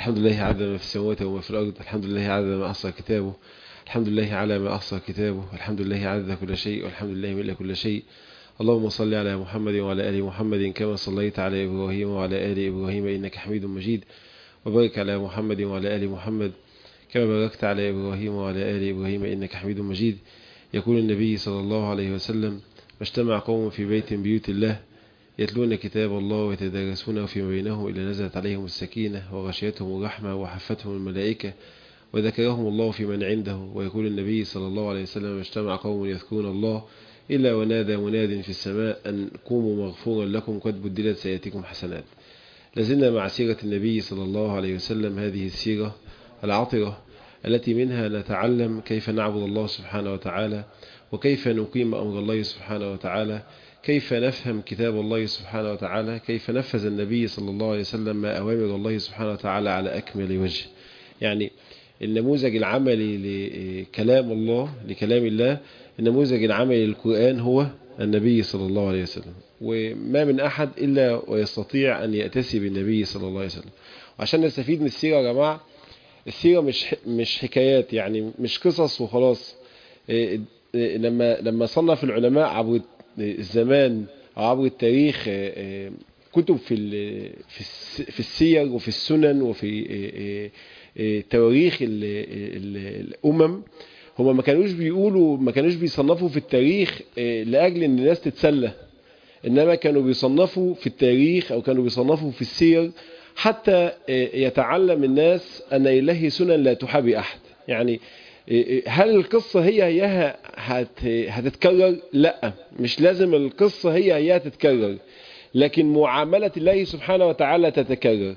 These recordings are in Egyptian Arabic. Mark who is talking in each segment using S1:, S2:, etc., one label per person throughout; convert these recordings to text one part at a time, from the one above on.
S1: الحمد لله عدد ما في السماوات وما في الأرض الحمد لله عدد ما أحصى كتابه الحمد لله على ما أحصى كتابه الحمد لله عدد كل شيء والحمد لله ملء كل شيء اللهم صل على محمد وعلى آل محمد كما صليت على إبراهيم وعلى آل إبراهيم إنك حميد مجيد وبارك على محمد وعلى آل محمد كما باركت على إبراهيم وعلى آل إبراهيم إنك حميد مجيد يقول النبي صلى الله عليه وسلم ما اجتمع قوم في بيت من بيوت الله يتلون كتاب الله ويتدارسونه فيما بينهم إلا نزلت عليهم السكينة وغشيتهم الرحمة وحفتهم الملائكة وذكرهم الله في من عنده ويقول النبي صلى الله عليه وسلم ما اجتمع قوم يذكرون الله إلا ونادى مناد في السماء أن قوموا مغفورا لكم قد بدلت سيئاتكم حسنات لازلنا مع سيرة النبي صلى الله عليه وسلم هذه السيرة العطرة التي منها نتعلم كيف نعبد الله سبحانه وتعالى وكيف نقيم أمر الله سبحانه وتعالى كيف نفهم كتاب الله سبحانه وتعالى كيف نفذ النبي صلى الله عليه وسلم ما أوامر الله سبحانه وتعالى على أكمل وجه يعني النموذج العملي لكلام الله لكلام الله النموذج العملي للقرآن هو النبي صلى الله عليه وسلم وما من أحد إلا ويستطيع أن يأتسي بالنبي صلى الله عليه وسلم وعشان نستفيد من السيرة يا جماعة السيرة مش مش حكايات يعني مش قصص وخلاص لما لما صنف العلماء عبر الزمان أو عبر التاريخ كتب في في في السير وفي السنن وفي تواريخ الأمم هما ما كانوش بيقولوا ما كانوش بيصنفوا في التاريخ لأجل ان الناس تتسلى انما كانوا بيصنفوا في التاريخ او كانوا بيصنفوا في السير حتى يتعلم الناس ان لله سنن لا تحابي احد يعني هل القصة هي هيها هتتكرر لا مش لازم القصة هي هيها تتكرر لكن معاملة الله سبحانه وتعالى تتكرر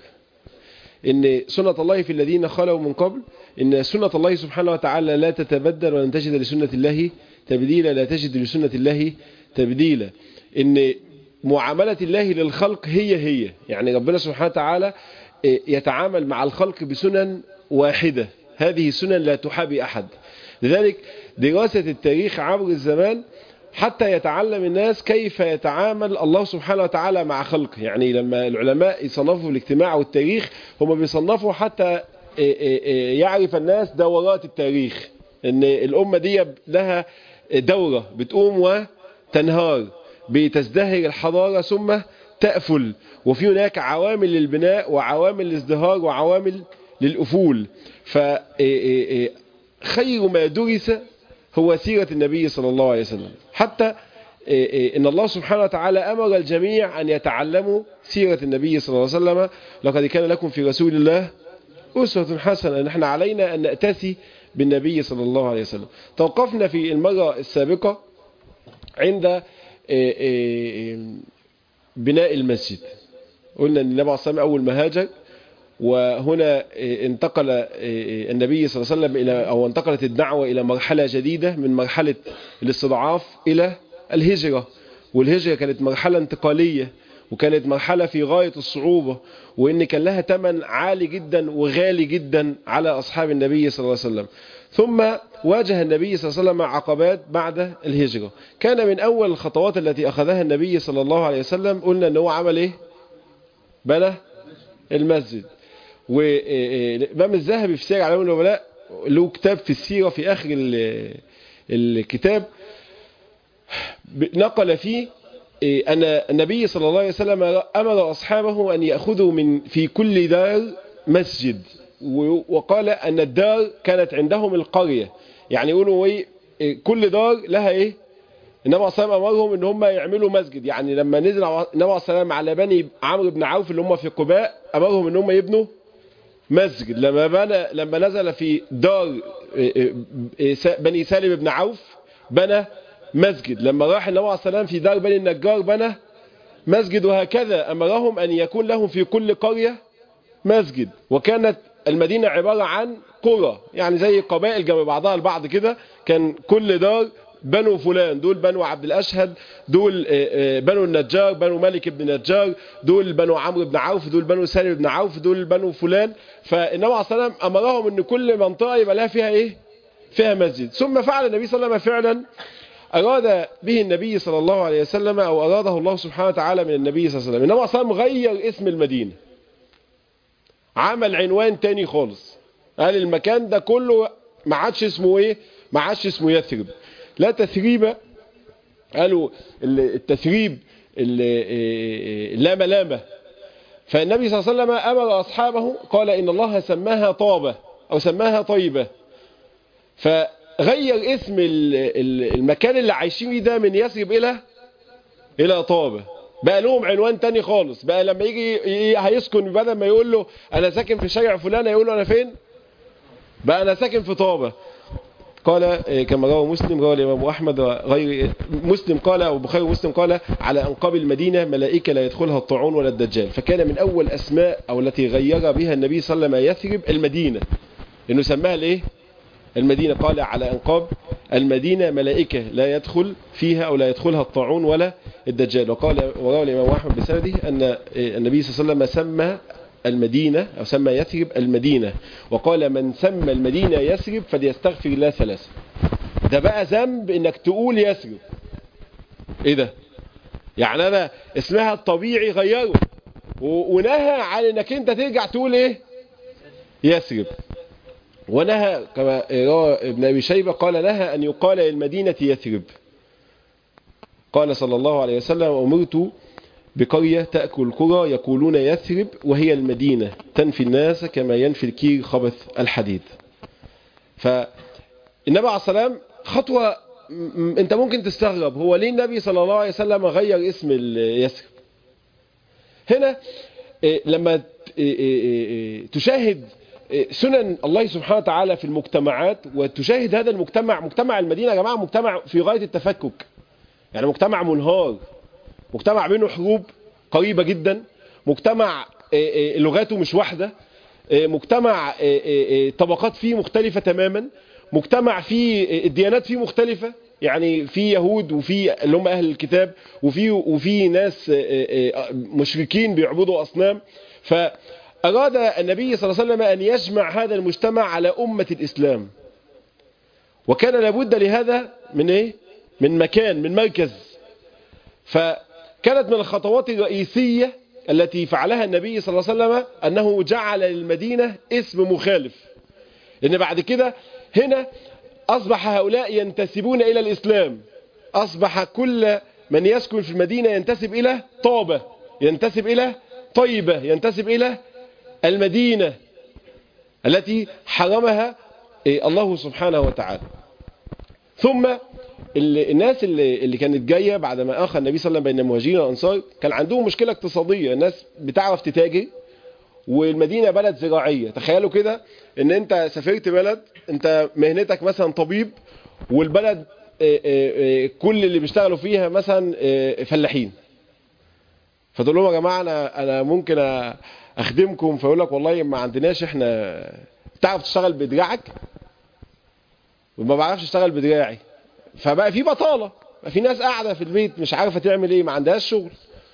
S1: ان سنة الله في الذين خلوا من قبل ان سنة الله سبحانه وتعالى لا تتبدل ولن تجد لسنة الله تبديلا لا تجد لسنة الله تبديلا ان معاملة الله للخلق هي هي يعني ربنا سبحانه وتعالى يتعامل مع الخلق بسنن واحدة هذه سنن لا تحابي أحد لذلك دراسة التاريخ عبر الزمان حتى يتعلم الناس كيف يتعامل الله سبحانه وتعالى مع خلقه يعني لما العلماء يصنفوا الاجتماع والتاريخ هم بيصنفوا حتى يعرف الناس دورات التاريخ ان الأمة دي لها دورة بتقوم وتنهار بتزدهر الحضارة ثم تأفل وفي هناك عوامل للبناء وعوامل للازدهار وعوامل للأفول فخير ما درس هو سيرة النبي صلى الله عليه وسلم حتى إن الله سبحانه وتعالى أمر الجميع أن يتعلموا سيرة النبي صلى الله عليه وسلم لقد كان لكم في رسول الله أسوة حسنة نحن علينا أن نأتسي بالنبي صلى الله عليه وسلم توقفنا في المرة السابقة عند بناء المسجد قلنا أن النبي عليه الصلاة أول ما هاجر وهنا انتقل النبي صلى الله عليه وسلم إلى أو انتقلت الدعوة إلى مرحلة جديدة من مرحلة الاستضعاف إلى الهجرة والهجرة كانت مرحلة انتقالية وكانت مرحلة في غاية الصعوبة وإن كان لها ثمن عالي جدا وغالي جدا على أصحاب النبي صلى الله عليه وسلم ثم واجه النبي صلى الله عليه وسلم عقبات بعد الهجرة كان من أول الخطوات التي أخذها النبي صلى الله عليه وسلم قلنا أنه عمل إيه بنى المسجد والإمام الذهبي في سير علام النبلاء له كتاب في السيرة في آخر الكتاب نقل فيه أن النبي صلى الله عليه وسلم أمر أصحابه أن يأخذوا من في كل دار مسجد وقال أن الدار كانت عندهم القرية يعني يقولوا إيه كل دار لها إيه النبي عليه الصلاة أمرهم ان هم يعملوا مسجد يعني لما نزل النبي عليه الصلاة على بني عمرو بن عوف اللي هم في قباء أمرهم ان هم يبنوا مسجد لما بنى لما نزل في دار بني سالم بن عوف بنى مسجد لما راح النبي عليه الصلاة في دار بني النجار بنى مسجد وهكذا أمرهم أن يكون لهم في كل قرية مسجد وكانت المدينة عبارة عن قرى يعني زي قبائل جنب بعضها البعض كده كان كل دار بنو فلان دول بنو عبد الأشهد دول بنو النجار بنو مالك بن النجار دول بنو عمرو بن عوف دول بنو سالم بن عوف دول بنو فلان فالنبي عليه الصلاة والسلام أمرهم أن كل منطقة يبقى لها فيها إيه فيها مسجد ثم فعل النبي صلى الله عليه وسلم فعلا أراد به النبي صلى الله عليه وسلم أو أراده الله سبحانه وتعالى من النبي صلى الله عليه وسلم النبي صلى الله عليه وسلم غير اسم المدينة عمل عنوان تاني خالص قال المكان ده كله ما عادش اسمه ايه ما عادش اسمه يثرب لا تثريب قالوا التثريب لا ملامه فالنبي صلى الله عليه وسلم امر اصحابه قال ان الله سماها طابه او سماها طيبه فغير اسم المكان اللي عايشين فيه ده من يثرب الى الى طابه بقى لهم عنوان تاني خالص بقى لما يجي هيسكن بدل ما يقول له انا ساكن في شارع فلان يقول له انا فين بقى انا ساكن في طابه قال كما روى مسلم روى الامام احمد غير مسلم قال او البخاري ومسلم قال على انقاب المدينه ملائكه لا يدخلها الطاعون ولا الدجال فكان من اول اسماء او التي غير بها النبي صلى الله عليه وسلم يثرب المدينه انه سماها الايه المدينه قال على انقاب المدينه ملائكه لا يدخل فيها او لا يدخلها الطاعون ولا الدجال وقال وروى الامام احمد بسنده ان النبي صلى الله عليه وسلم سمى المدينة أو سمى يثرب المدينة وقال من سمى المدينة يثرب فليستغفر الله ثلاثة ده بقى ذنب انك تقول يثرب ايه ده يعني انا اسمها الطبيعي غيره ونهى عن انك انت ترجع تقول ايه يثرب ونهى كما روى ابن ابي شيبه قال نهى ان يقال للمدينه يثرب قال صلى الله عليه وسلم امرت بقرية تأكل القرى يقولون يثرب وهي المدينة تنفي الناس كما ينفي الكير خبث الحديد فالنبي عليه السلام خطوة انت ممكن تستغرب هو ليه النبي صلى الله عليه وسلم غير اسم يثرب هنا لما تشاهد سنن الله سبحانه وتعالى في المجتمعات وتشاهد هذا المجتمع مجتمع المدينة يا جماعة مجتمع في غاية التفكك يعني مجتمع منهار مجتمع بينه حروب قريبة جدا مجتمع لغاته مش واحدة مجتمع طبقات فيه مختلفة تماما مجتمع فيه الديانات فيه مختلفة يعني في يهود وفي اللي هم أهل الكتاب وفي وفي ناس مشركين بيعبدوا أصنام فأراد النبي صلى الله عليه وسلم أن يجمع هذا المجتمع على أمة الإسلام وكان لابد لهذا من إيه؟ من مكان من مركز فكانت من الخطوات الرئيسية التي فعلها النبي صلى الله عليه وسلم أنه جعل للمدينة اسم مخالف لأن بعد كده هنا أصبح هؤلاء ينتسبون إلى الإسلام أصبح كل من يسكن في المدينة ينتسب إلى طابة ينتسب إلى طيبة ينتسب إلى المدينة التي حرمها الله سبحانه وتعالى ثم الناس اللي, اللي كانت جايه بعد ما اخى النبي صلى الله عليه وسلم بين المهاجرين والانصار كان عندهم مشكله اقتصاديه الناس بتعرف تتاجر والمدينه بلد زراعيه تخيلوا كده ان انت سافرت بلد انت مهنتك مثلا طبيب والبلد كل اللي بيشتغلوا فيها مثلا فلاحين فتقول لهم يا جماعه انا انا ممكن اخدمكم فيقول لك والله ما عندناش احنا تعرف تشتغل بدراعك وما بعرفش اشتغل بدراعي فبقى في بطاله بقى في ناس قاعده في البيت مش عارفه تعمل ايه ما عندهاش شغل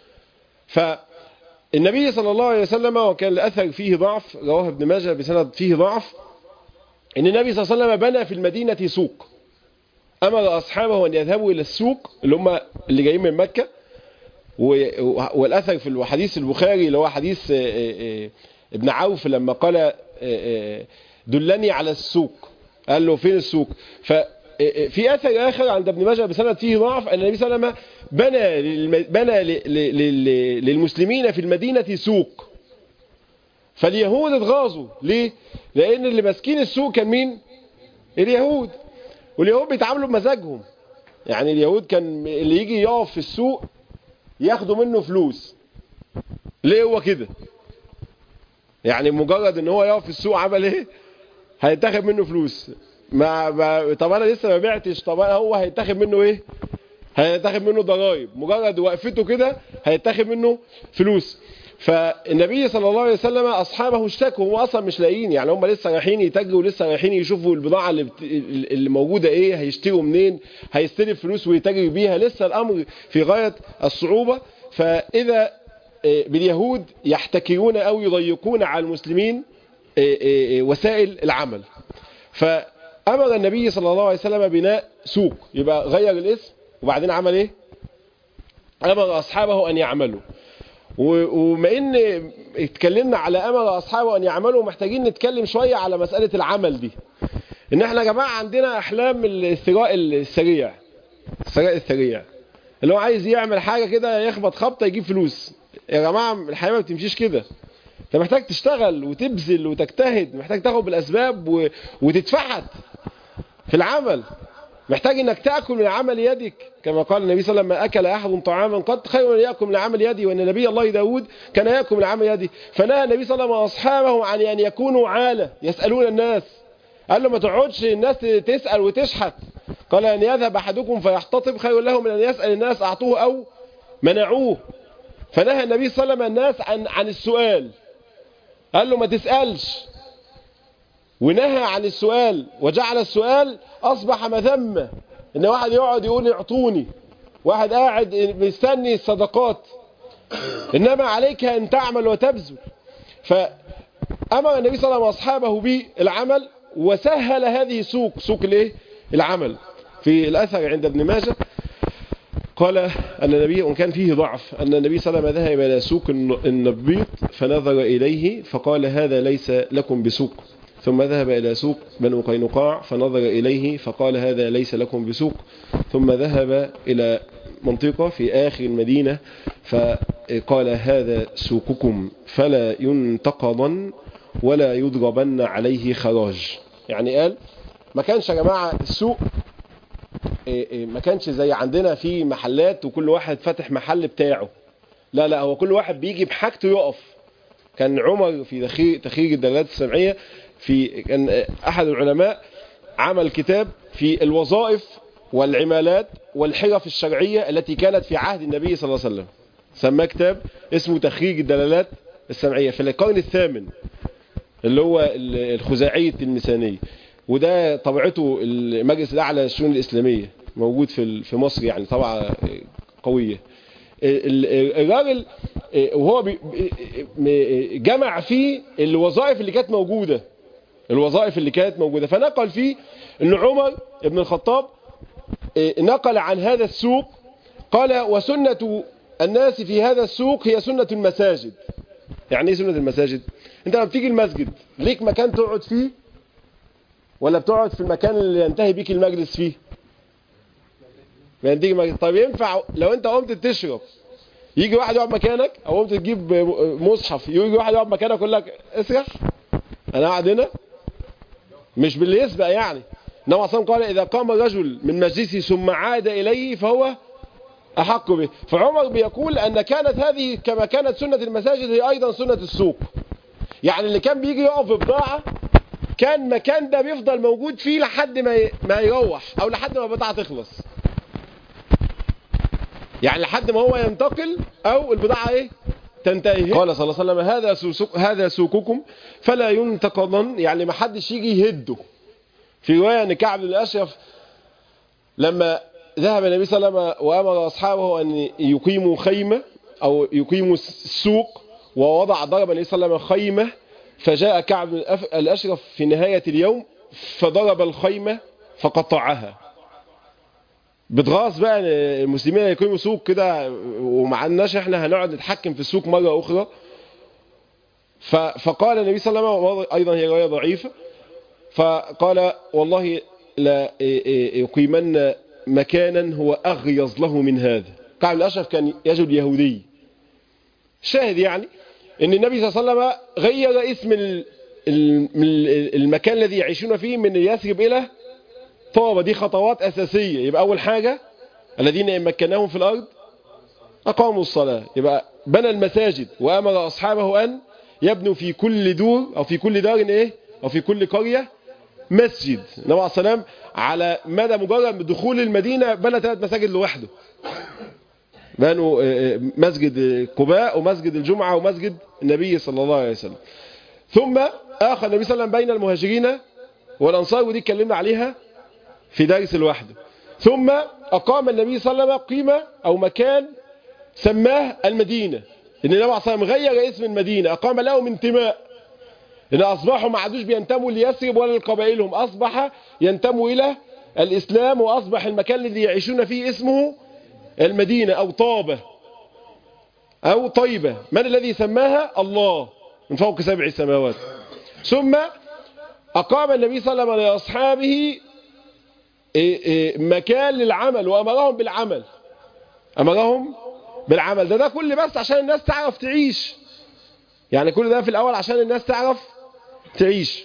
S1: فالنبي صلى الله عليه وسلم وكان الاثر فيه ضعف رواه ابن ماجه بسند فيه ضعف ان النبي صلى الله عليه وسلم بنى في المدينه سوق امر اصحابه ان يذهبوا الى السوق اللي هم اللي جايين من مكه والاثر في الحديث البخاري اللي هو حديث ابن عوف لما قال دلني على السوق قال له فين السوق ففي اثر اخر عند ابن ماجه بسند فيه ضعف ان النبي صلى الله عليه وسلم بنى بنى للمسلمين في المدينه سوق فاليهود اتغاظوا ليه لان اللي ماسكين السوق كان مين اليهود واليهود بيتعاملوا بمزاجهم يعني اليهود كان اللي يجي يقف في السوق ياخدوا منه فلوس ليه هو كده يعني مجرد ان هو يقف في السوق عمل ايه هيتاخد منه فلوس ما, ما طب انا لسه ما بعتش طب هو هيتاخد منه ايه هيتاخد منه ضرائب مجرد وقفته كده هيتاخد منه فلوس فالنبي صلى الله عليه وسلم اصحابه اشتكوا هم اصلا مش لاقيين يعني هم لسه رايحين يتاجروا لسه رايحين يشوفوا البضاعه اللي, بت... اللي موجوده ايه هيشتروا منين هيستلف فلوس ويتاجر بيها لسه الامر في غايه الصعوبه فاذا باليهود يحتكرون او يضيقون على المسلمين وسائل العمل فامر النبي صلى الله عليه وسلم بناء سوق يبقى غير الاسم وبعدين عمل ايه امر اصحابه ان يعملوا وما ان اتكلمنا على امر اصحابه ان يعملوا محتاجين نتكلم شوية على مسألة العمل دي ان احنا يا جماعة عندنا احلام الثراء السريع الثراء السريع اللي هو عايز يعمل حاجة كده يخبط خبطة يجيب فلوس يا جماعة الحياة ما بتمشيش كده انت محتاج تشتغل وتبذل وتجتهد محتاج تاخد بالاسباب و... وتتفحت في العمل محتاج انك تاكل من عمل يدك كما قال النبي صلى الله عليه وسلم ما اكل احد طعاما قد خير ان ياكل من عمل يدي وان نبي الله داود كان ياكل من عمل يدي فنهى النبي صلى الله عليه وسلم واصحابه عن ان يكونوا عاله يسالون الناس قال له ما تقعدش الناس تسال وتشحت قال ان يذهب احدكم فيحتطب خير له من ان يسال الناس اعطوه او منعوه فنهى النبي صلى الله عليه وسلم الناس عن عن السؤال قال له ما تسالش ونهى عن السؤال وجعل السؤال أصبح مذمة إن واحد يقعد يقول اعطوني واحد قاعد مستني الصدقات إنما عليك أن تعمل وتبذل فأمر النبي صلى الله عليه وسلم أصحابه بالعمل وسهل هذه سوق سوق الايه العمل في الأثر عند ابن ماجه قال أن النبي وإن كان فيه ضعف أن النبي صلى الله عليه وسلم ذهب إلى سوق النبيط فنظر إليه فقال هذا ليس لكم بسوق ثم ذهب إلى سوق بنو قينقاع فنظر إليه فقال هذا ليس لكم بسوق ثم ذهب إلى منطقة في آخر المدينة فقال هذا سوقكم فلا ينتقضن ولا يضربن عليه خراج يعني قال ما كانش يا جماعة السوق ما كانش زي عندنا في محلات وكل واحد فاتح محل بتاعه لا لا هو كل واحد بيجي بحاجته يقف كان عمر في تخريج الدلالات السمعية في كان أحد العلماء عمل كتاب في الوظائف والعمالات والحرف الشرعية التي كانت في عهد النبي صلى الله عليه وسلم سماه كتاب اسمه تخريج الدلالات السمعية في القرن الثامن اللي هو الخزاعية الميسانية وده طبعته المجلس الأعلى للشؤون الإسلامية موجود في في مصر يعني طبعة قوية الراجل وهو جمع فيه الوظائف اللي كانت موجودة الوظائف اللي كانت موجودة فنقل فيه ان عمر بن الخطاب نقل عن هذا السوق قال وسنة الناس في هذا السوق هي سنة المساجد يعني ايه سنة المساجد انت لما بتيجي المسجد ليك مكان تقعد فيه ولا بتقعد في المكان اللي ينتهي بيك المجلس فيه ينتهي مجلس طيب ينفع لو انت قمت تشرب يجي واحد يقعد مكانك او قمت تجيب مصحف يجي واحد يقعد مكانك يقول لك اسرح انا قاعد هنا مش باللي يسبق يعني انما اصلا قال اذا قام رجل من مجلسه ثم عاد اليه فهو احق به فعمر بيقول ان كانت هذه كما كانت سنة المساجد هي ايضا سنة السوق يعني اللي كان بيجي يقف ببضاعة كان مكان ده بيفضل موجود فيه لحد ما ما يروح او لحد ما البضاعة تخلص يعني لحد ما هو ينتقل او البضاعة ايه تنتهي قال صلى الله عليه وسلم هذا سوق هذا سوقكم فلا ينتقضن يعني ما حدش يجي يهده في روايه ان كعب بن الاشرف لما ذهب النبي صلى الله عليه وسلم وامر اصحابه ان يقيموا خيمه او يقيموا السوق ووضع ضرب النبي صلى الله عليه وسلم خيمه فجاء كعب بن الاشرف في نهايه اليوم فضرب الخيمه فقطعها بتغاص بقى المسلمين يقيموا سوق كده وما عندناش احنا هنقعد نتحكم في السوق مرة اخرى فقال النبي صلى الله عليه وسلم ايضا هي رواية ضعيفة فقال والله لا يقيمن مكانا هو اغيظ له من هذا كعب الاشرف كان يجد يهودي شاهد يعني ان النبي صلى الله عليه وسلم غير اسم المكان الذي يعيشون فيه من يثرب الى طابة دي خطوات أساسية يبقى أول حاجة الذين إن مكناهم في الأرض أقاموا الصلاة يبقى بنى المساجد وأمر أصحابه أن يبنوا في كل دور أو في كل دار إيه أو في كل قرية مسجد النبي عليه السلام على مدى مجرد دخول المدينة بنى ثلاث مساجد لوحده بنوا مسجد قباء ومسجد الجمعة ومسجد النبي صلى الله عليه وسلم ثم آخر النبي صلى الله عليه وسلم بين المهاجرين والأنصار ودي اتكلمنا عليها في درس لوحده ثم أقام النبي صلى الله عليه وسلم قيمة أو مكان سماه المدينة إن النبي صلى الله عليه وسلم غير اسم المدينة أقام لهم انتماء إن أصبحوا ما عادوش بينتموا ليثرب ولا لقبائلهم أصبح ينتموا إلى الإسلام وأصبح المكان الذي يعيشون فيه اسمه المدينة أو طابة أو طيبة من الذي سماها الله من فوق سبع سماوات ثم أقام النبي صلى الله عليه وسلم لأصحابه مكان للعمل وأمرهم بالعمل أمرهم بالعمل ده ده كل بس عشان الناس تعرف تعيش يعني كل ده في الأول عشان الناس تعرف تعيش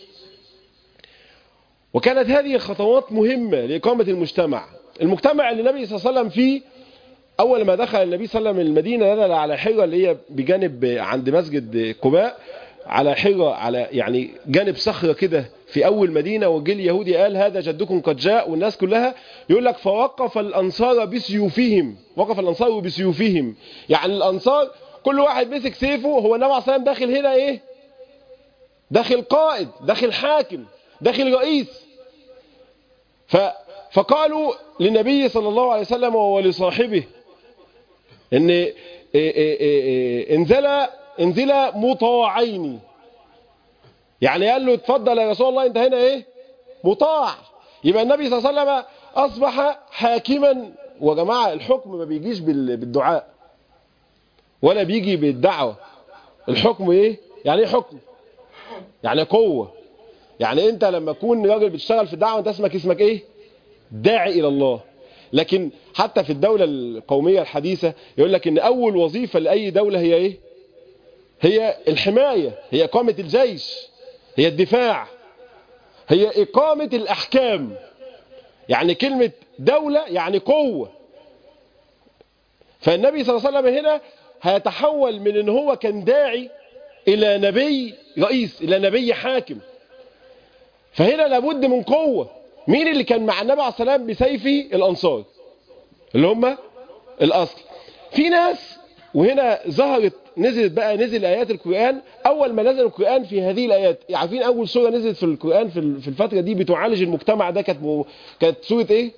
S1: وكانت هذه الخطوات مهمة لإقامة المجتمع المجتمع اللي النبي صلى الله عليه وسلم فيه أول ما دخل النبي صلى الله عليه وسلم المدينة نزل على حرة اللي هي بجانب عند مسجد قباء على حرة على يعني جانب صخرة كده في أول مدينة وجه اليهودي قال هذا جدكم قد جاء والناس كلها يقول لك فوقف الأنصار بسيوفهم وقف الأنصار بسيوفهم يعني الأنصار كل واحد مسك سيفه هو النبي عليه الصلاة والسلام داخل هنا إيه داخل قائد داخل حاكم داخل رئيس ف فقالوا للنبي صلى الله عليه وسلم ولصاحبه ان إيه إيه إيه انزل انزل مطاعين يعني قال له اتفضل يا رسول الله انت هنا ايه مطاع يبقى النبي صلى الله عليه وسلم اصبح حاكما وجماعه الحكم ما بيجيش بالدعاء ولا بيجي بالدعوه الحكم ايه يعني ايه حكم يعني قوه يعني انت لما تكون راجل بتشتغل في الدعوه انت اسمك اسمك ايه داعي الى الله لكن حتى في الدولة القومية الحديثة يقول لك ان اول وظيفة لأي دولة هي ايه هي الحماية هي اقامة الجيش هي الدفاع هي اقامة الاحكام يعني كلمة دولة يعني قوة فالنبي صلى الله عليه وسلم هنا هيتحول من ان هو كان داعي الى نبي رئيس الى نبي حاكم فهنا لابد من قوة مين اللي كان مع النبي عليه السلام بسيفه الأنصار اللي هم الأصل في ناس وهنا ظهرت نزلت بقى نزل آيات القرآن أول ما نزل القرآن في هذه الآيات عارفين أول سورة نزلت في القرآن في الفترة دي بتعالج المجتمع ده كانت مو... كانت سورة إيه؟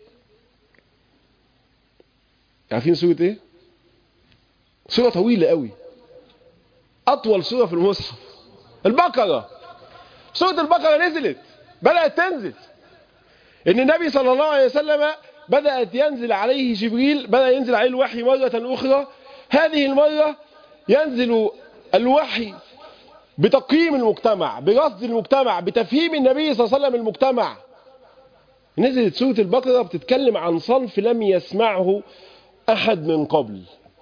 S1: عارفين سورة إيه؟ سورة طويلة قوي أطول سورة في المصحف البقرة سورة البقرة نزلت بدأت تنزل ان النبي صلى الله عليه وسلم بدأت ينزل عليه جبريل بدأ ينزل عليه الوحي مرة أخرى هذه المرة ينزل الوحي بتقييم المجتمع برصد المجتمع بتفهيم النبي صلى الله عليه وسلم المجتمع نزلت سورة البقرة بتتكلم عن صنف لم يسمعه أحد من قبل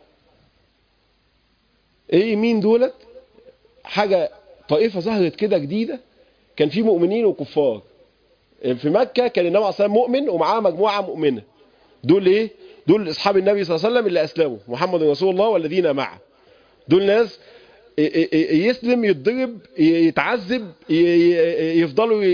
S1: ايه مين دولت حاجة طائفة ظهرت كده جديدة كان في مؤمنين وكفار في مكة كان النبي عليه الصلاة مؤمن ومعاه مجموعة مؤمنة دول ايه دول اصحاب النبي صلى الله عليه وسلم اللي اسلموا محمد رسول الله والذين معه دول ناس يسلم يتضرب يتعذب يفضلوا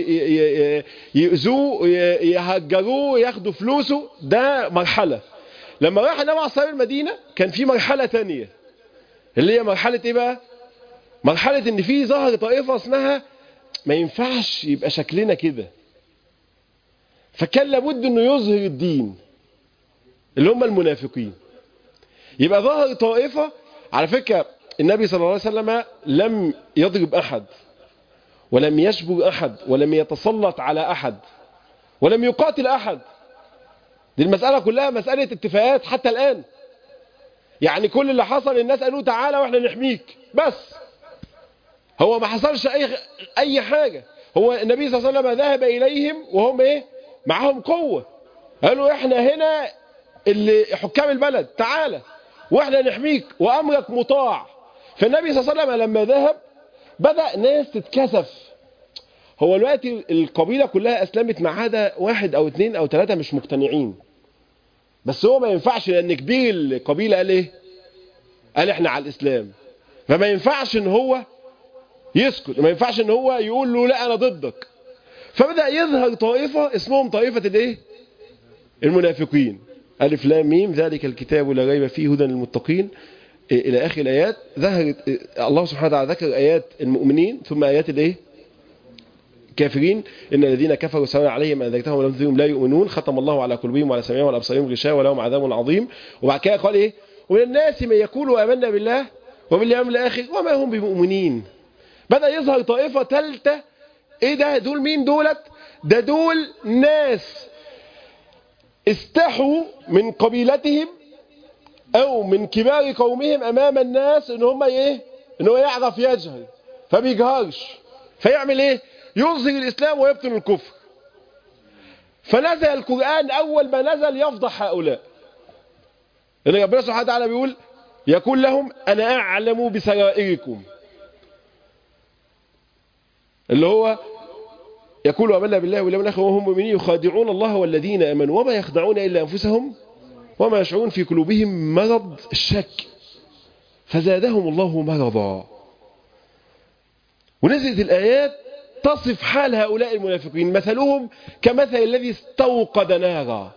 S1: يؤذوه يهجروه ياخدوا فلوسه ده مرحلة لما راح النبي عليه الصلاة المدينة كان في مرحلة تانية اللي هي مرحلة ايه بقى مرحلة ان في ظهر طائفة اسمها ما ينفعش يبقى شكلنا كده فكان لابد انه يظهر الدين اللي هم المنافقين يبقى ظهر طائفة على فكرة النبي صلى الله عليه وسلم لم يضرب أحد ولم يشبر أحد ولم يتسلط على أحد ولم يقاتل أحد دي المسألة كلها مسألة اتفاقات حتى الآن يعني كل اللي حصل الناس قالوا تعالى واحنا نحميك بس هو ما حصلش أي أي حاجة هو النبي صلى الله عليه وسلم ذهب إليهم وهم إيه معاهم قوة قالوا احنا هنا اللي حكام البلد تعالى واحنا نحميك وامرك مطاع فالنبي صلى الله عليه وسلم لما ذهب بدأ ناس تتكسف هو دلوقتي القبيلة كلها اسلمت ما عدا واحد او اتنين او تلاتة مش مقتنعين بس هو ما ينفعش لان كبير القبيلة قال ايه قال احنا على الاسلام فما ينفعش ان هو يسكت ما ينفعش ان هو يقول له لا انا ضدك فبدأ يظهر طائفة اسمهم طائفة الايه المنافقين ألف لام ميم ذلك الكتاب لا ريب فيه هدى للمتقين إلى آخر الآيات ظهرت الله سبحانه وتعالى ذكر آيات المؤمنين ثم آيات الايه كافرين إن الذين كفروا سواء عليهم أنذرتهم ولم تنذرهم لا يؤمنون ختم الله على قلوبهم وعلى سمعهم وعلى أبصارهم غشاوة ولهم عذاب عظيم وبعد كده قال إيه ومن الناس من يقول آمنا بالله وباليوم الآخر وما هم بمؤمنين بدأ يظهر طائفة ثالثة ايه ده دول مين دولت ده دول ناس استحوا من قبيلتهم او من كبار قومهم امام الناس ان هم ايه ان هو يعرف يجهل فبيجهرش فيعمل ايه يظهر الاسلام ويبطن الكفر فنزل القرآن اول ما نزل يفضح هؤلاء ان ربنا سبحانه وتعالى بيقول يقول لهم انا اعلم بسرائركم اللي هو يقول ومنا بالله واليوم الاخر وهم مؤمنين يخادعون الله والذين امنوا وما يخدعون الا انفسهم وما يشعرون في قلوبهم مرض الشك فزادهم الله مرضا ونزلت الآيات تصف حال هؤلاء المنافقين مثلهم كمثل الذي استوقد نارا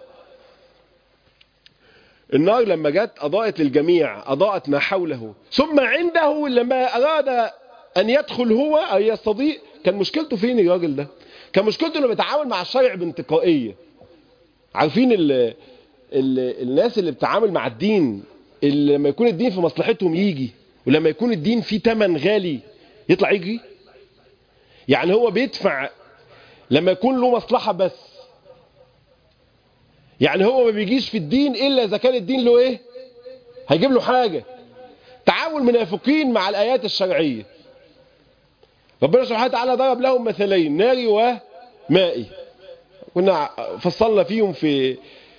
S1: النار لما جت أضاءت للجميع أضاءت ما حوله ثم عنده لما أراد أن يدخل هو أو يستضيء كان مشكلته فين الراجل ده كان مشكلته انه بيتعامل مع الشرع بانتقائية عارفين ال ال الناس اللي بتتعامل مع الدين اللي لما يكون الدين في مصلحتهم يجي ولما يكون الدين فيه تمن غالي يطلع يجري يعني هو بيدفع لما يكون له مصلحة بس يعني هو ما بيجيش في الدين إلا إذا كان الدين له إيه هيجيب له حاجة تعامل منافقين مع الآيات الشرعية ربنا سبحانه وتعالى ضرب لهم مثلين ناري ومائي كنا فصلنا فيهم في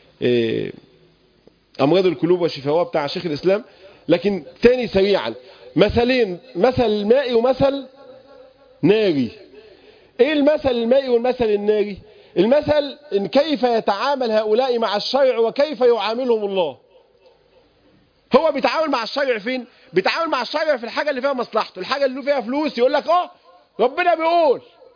S1: أمراض القلوب والشفاء بتاع شيخ الإسلام لكن تاني سريعا مثلين مثل المائي ومثل ناري ايه المثل المائي والمثل الناري المثل ان كيف يتعامل هؤلاء مع الشرع وكيف يعاملهم الله هو بيتعامل مع الشرع فين بيتعامل مع الشرع في الحاجة اللي فيها مصلحته الحاجة اللي فيها فلوس يقول لك اه ربنا بيقول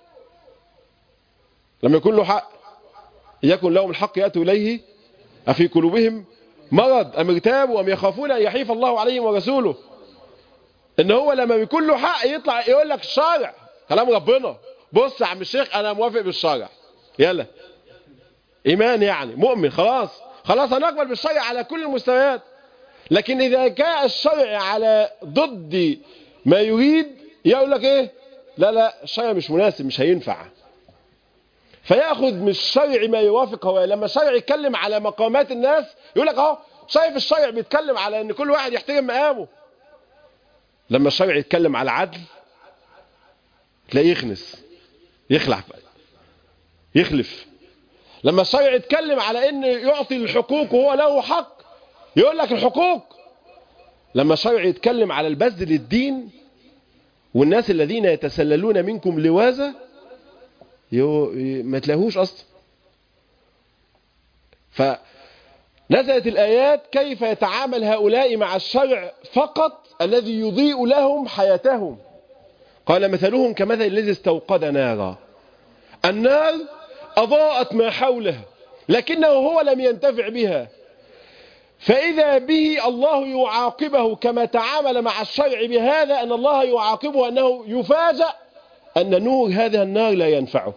S1: لما يكون له حق يكن لهم الحق يأتوا إليه أفي قلوبهم مرض أم ارتابوا أم يخافون أن يحيف الله عليهم ورسوله ان هو لما بيكون له حق يطلع يقول لك الشارع كلام ربنا بص يا عم الشيخ انا موافق بالشارع يلا ايمان يعني مؤمن خلاص خلاص هنقبل بالشرع على كل المستويات لكن اذا جاء الشرع على ضد ما يريد يقول لك ايه لا لا الشرع مش مناسب مش هينفع فياخذ من الشرع ما يوافق هواه لما الشرع يتكلم على مقامات الناس يقول لك اهو شايف الشرع بيتكلم على ان كل واحد يحترم مقامه لما الشرع يتكلم على العدل تلاقيه يخنس يخلع يخلف لما الشرع يتكلم على ان يعطي الحقوق وهو له حق يقول لك الحقوق لما الشرع يتكلم على البذل للدين والناس الذين يتسللون منكم لوازة ما تلاقوش اصلا فنزلت الايات كيف يتعامل هؤلاء مع الشرع فقط الذي يضيء لهم حياتهم قال مثلهم كمثل الذي استوقد نارا النار أضاءت ما حولها لكنه هو لم ينتفع بها فإذا به الله يعاقبه كما تعامل مع الشرع بهذا أن الله يعاقبه أنه يفاجأ أن نور هذه النار لا ينفعه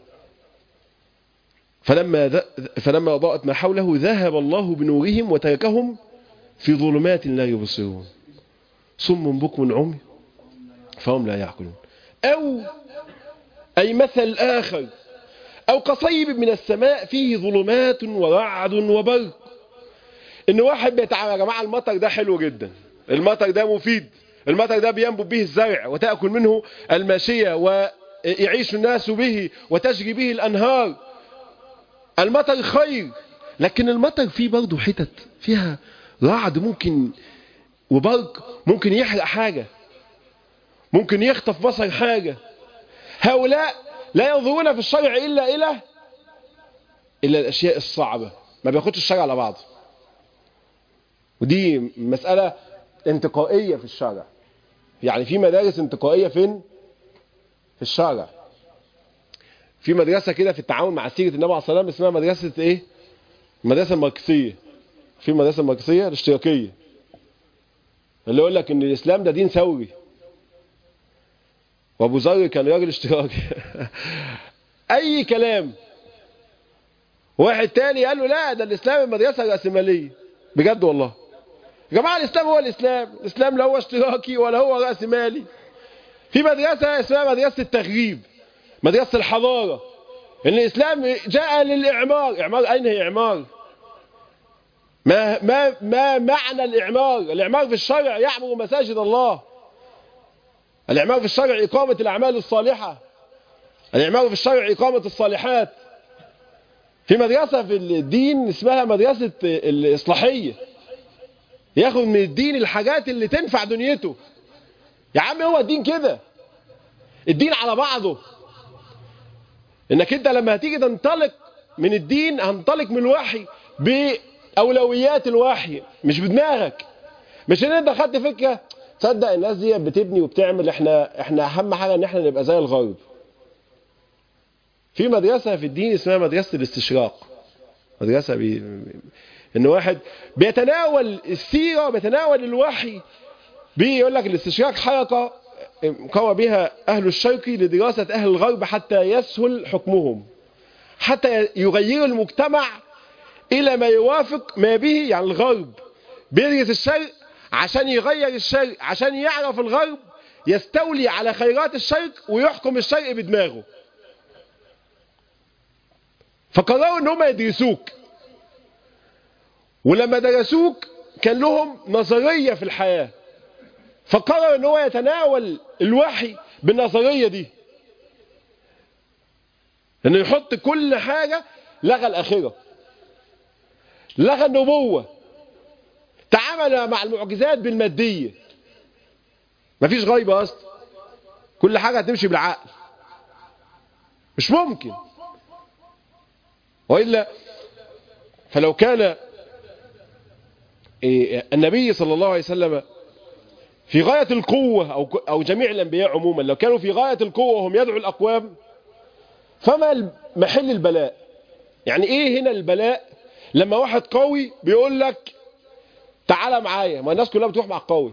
S1: فلما, فلما أضاءت ما حوله ذهب الله بنورهم وتركهم في ظلمات لا يبصرون صم بكم عمي فهم لا يعقلون أو أي مثل آخر أو كصيب من السماء فيه ظلمات ورعد وبرق إن واحد بيتعامل يا جماعة المطر ده حلو جدا المطر ده مفيد المطر ده بينبت به الزرع وتأكل منه الماشية ويعيش الناس به وتجري به الأنهار المطر خير لكن المطر فيه برضه حتت فيها رعد ممكن وبرق ممكن يحرق حاجة ممكن يخطف بصر حاجة هؤلاء لا ينظرون في الشرع إلا إلى إلا الأشياء الصعبة ما بياخدش الشرع على بعض ودي مسألة انتقائية في الشرع يعني في مدارس انتقائية فين في الشرع في مدرسة كده في التعامل مع سيرة النبي عليه الصلاة والسلام اسمها مدرسة ايه المدرسة الماركسية في مدرسة الماركسية الاشتراكية اللي يقول لك ان الاسلام ده دين ثوري وابو ذر كان راجل اشتراكي اي كلام واحد تاني قال له لا ده الاسلام المدرسة الرأسمالية بجد والله يا جماعة الاسلام هو الاسلام الاسلام لا هو اشتراكي ولا هو رأسمالي في مدرسة اسمها مدرسة التغريب مدرسة الحضارة ان الاسلام جاء للاعمار اعمار اين هي اعمار ما ما ما معنى الإعمار الإعمار في الشرع يعمر مساجد الله الإعمار في الشرع إقامة الأعمال الصالحة الإعمار في الشرع إقامة الصالحات في مدرسة في الدين اسمها مدرسة الإصلاحية ياخد من الدين الحاجات اللي تنفع دنيته يا عم هو الدين كده الدين على بعضه انك انت لما هتيجي تنطلق من الدين هنطلق من الوحي بأولويات الوحي مش بدماغك مش ان انت خدت فكرة تصدق الناس دي بتبني وبتعمل احنا احنا اهم حاجة ان احنا نبقى زي الغرب في مدرسة في الدين اسمها مدرسة الاستشراق مدرسة بي... ان واحد بيتناول السيرة وبيتناول الوحي بيقول لك الاستشراق حركة قام بها أهل الشرق لدراسة أهل الغرب حتى يسهل حكمهم حتى يغيروا المجتمع إلى ما يوافق ما به يعني الغرب بيدرس الشرق عشان يغير الشرق عشان يعرف الغرب يستولي على خيرات الشرق ويحكم الشرق بدماغه فقرروا ان هم يدرسوك ولما درسوك كان لهم نظرية في الحياة فقرر ان هو يتناول الوحي بالنظرية دي انه يحط كل حاجة لغى الاخرة لغى النبوة تعامل مع المعجزات بالمادية مفيش غيبة اصلا كل حاجة هتمشي بالعقل مش ممكن وإلا فلو كان النبي صلى الله عليه وسلم في غاية القوة أو أو جميع الأنبياء عموما لو كانوا في غاية القوة وهم يدعوا الأقوام فما محل البلاء يعني إيه هنا البلاء لما واحد قوي بيقول لك تعالى معايا ما الناس كلها بتروح مع القوي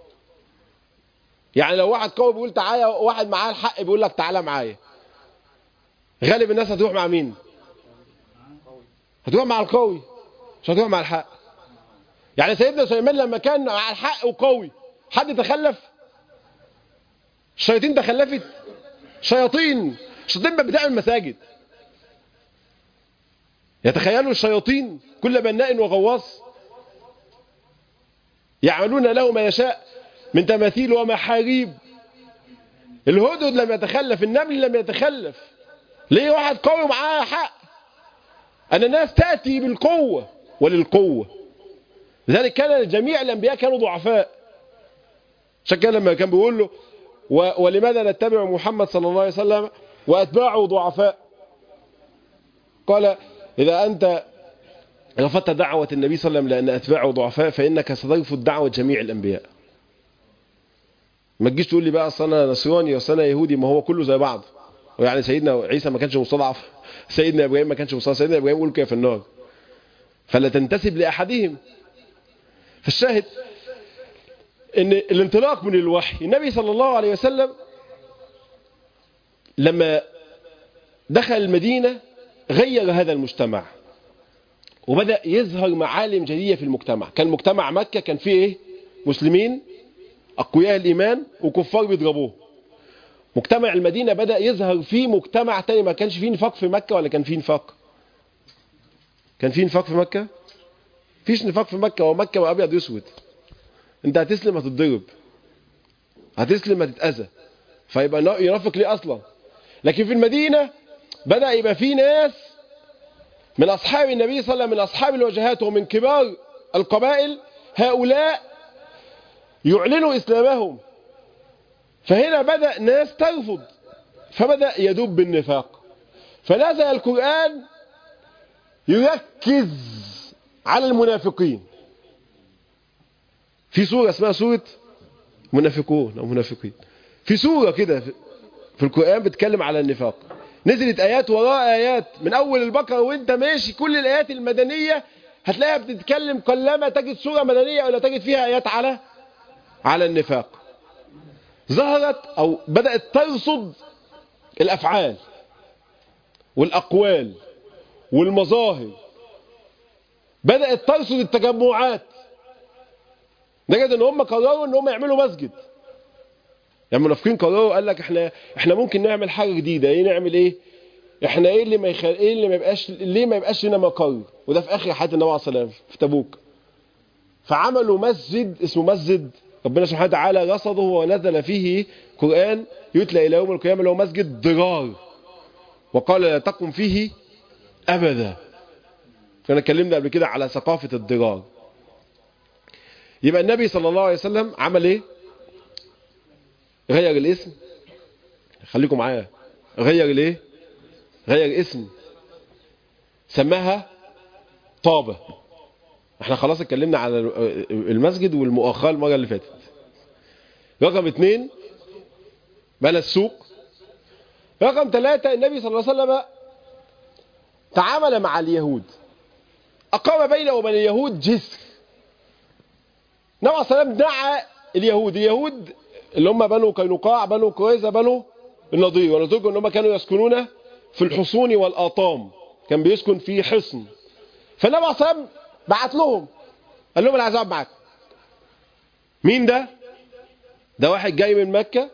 S1: يعني لو واحد قوي بيقول تعالى واحد معاه الحق بيقول لك تعالى معايا غالب الناس هتروح مع مين هتروح مع القوي مش هتروح مع الحق يعني سيدنا سليمان لما كان مع الحق وقوي حد تخلف الشياطين تخلفت شياطين الشياطين بتعمل مساجد يتخيلوا الشياطين كل بناء وغواص يعملون له ما يشاء من تماثيل ومحاريب الهدد لم يتخلف النمل لم يتخلف ليه واحد قوي معاه حق أن الناس تأتي بالقوة وللقوة لذلك كان جميع الأنبياء كانوا ضعفاء عشان كده لما كان بيقول له ولماذا نتبع محمد صلى الله عليه وسلم وأتباعه ضعفاء قال إذا أنت رفضت دعوة النبي صلى الله عليه وسلم لأن أتباعه ضعفاء فإنك سترفض دعوة جميع الأنبياء ما تجيش تقول لي بقى أصل أنا نصراني أصل أنا يهودي ما هو كله زي بعض ويعني سيدنا عيسى ما كانش مستضعف سيدنا إبراهيم ما كانش مستضعف سيدنا إبراهيم يقول كده في النار فلا تنتسب لأحدهم فالشاهد ان الانطلاق من الوحي النبي صلى الله عليه وسلم لما دخل المدينة غير هذا المجتمع وبدأ يظهر معالم جديدة في المجتمع كان مجتمع مكة كان فيه ايه مسلمين أقوياء الإيمان وكفار بيضربوه مجتمع المدينة بدأ يظهر فيه مجتمع تاني ما كانش فيه نفاق في مكة ولا كان فيه نفاق كان فيه نفاق في مكة فيش نفاق في مكة ومكة وأبيض يسود انت هتسلم هتتضرب هتسلم هتتأذى فيبقى ينافق ليه أصلا لكن في المدينة بدأ يبقى في ناس من أصحاب النبي صلى الله عليه وسلم من أصحاب الوجهات ومن كبار القبائل هؤلاء يعلنوا إسلامهم فهنا بدأ ناس ترفض فبدأ يدب بالنفاق فنزل القرآن يركز على المنافقين في سورة اسمها سورة منافقون أو منافقين في سورة كده في القرآن بتكلم على النفاق نزلت آيات وراء آيات من أول البقرة وانت ماشي كل الآيات المدنية هتلاقيها بتتكلم قلما تجد سورة مدنية ولا تجد فيها آيات على على النفاق ظهرت أو بدأت ترصد الأفعال والأقوال والمظاهر بدأت ترصد التجمعات نجد ان هم قرروا ان هم يعملوا مسجد يعني المنافقين قرروا قال لك احنا احنا ممكن نعمل حاجه جديده ايه نعمل ايه احنا ايه اللي ما يخل... ايه اللي ما يبقاش ليه ما يبقاش لنا مقر وده في اخر حياه النبي عليه الصلاه والسلام في تبوك فعملوا مسجد اسمه مسجد ربنا سبحانه وتعالى رصده ونزل فيه قرآن يتلى إلى يوم القيامة اللي هو مسجد ضرار وقال لا تقم فيه أبدا كنا اتكلمنا قبل كده على ثقافة الضرار يبقى النبي صلى الله عليه وسلم عمل ايه غير الاسم خليكم معايا غير الايه غير الاسم سماها طابة احنا خلاص اتكلمنا على المسجد والمؤاخاة المرة اللي فاتت رقم اتنين بنى السوق رقم ثلاثة النبي صلى الله عليه وسلم تعامل مع اليهود أقام بينه وبين اليهود جسر النبي صلى الله عليه وسلم دعا اليهود اليهود اللي هم بنو قينقاع بنو قريظة بنو النضير ونذكر ان هم كانوا يسكنون في الحصون والآطام كان بيسكن في حصن فالنبي صلى الله عليه وسلم بعت لهم قال لهم انا عايز اقعد معاكم مين ده ده واحد جاي من مكة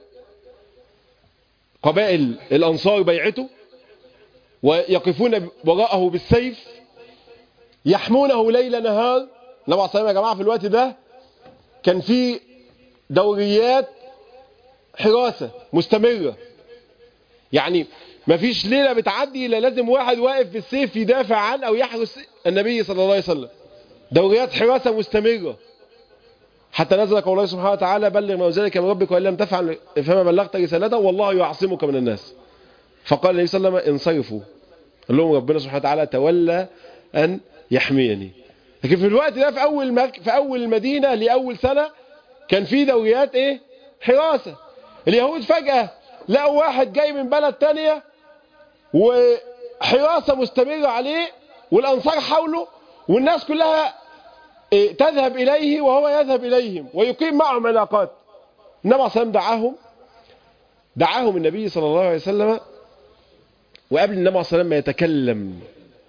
S1: قبائل الأنصار بيعته ويقفون وراءه بالسيف يحمونه ليل نهار النبي عليه يا جماعة في الوقت ده كان في دوريات حراسة مستمرة يعني ما فيش ليلة بتعدي إلا لازم واحد واقف بالسيف يدافع عن أو يحرس النبي صلى الله عليه وسلم دوريات حراسة مستمرة حتى نزل قول الله سبحانه وتعالى بلغ ما ذلك من ربك وإن لم تفعل فما بلغت رسالته والله يعصمك من الناس فقال النبي صلى الله عليه وسلم انصرفوا قال لهم ربنا سبحانه وتعالى تولى أن يحميني لكن في الوقت ده في أول مك... في أول المدينة لأول سنة كان في دوريات إيه حراسة اليهود فجأة لقوا واحد جاي من بلد تانية وحراسة مستمرة عليه والأنصار حوله والناس كلها تذهب إليه وهو يذهب إليهم ويقيم معهم علاقات النبي صلى الله عليه وسلم دعاهم دعاهم النبي صلى الله عليه وسلم وقبل النبي صلى الله عليه وسلم ما يتكلم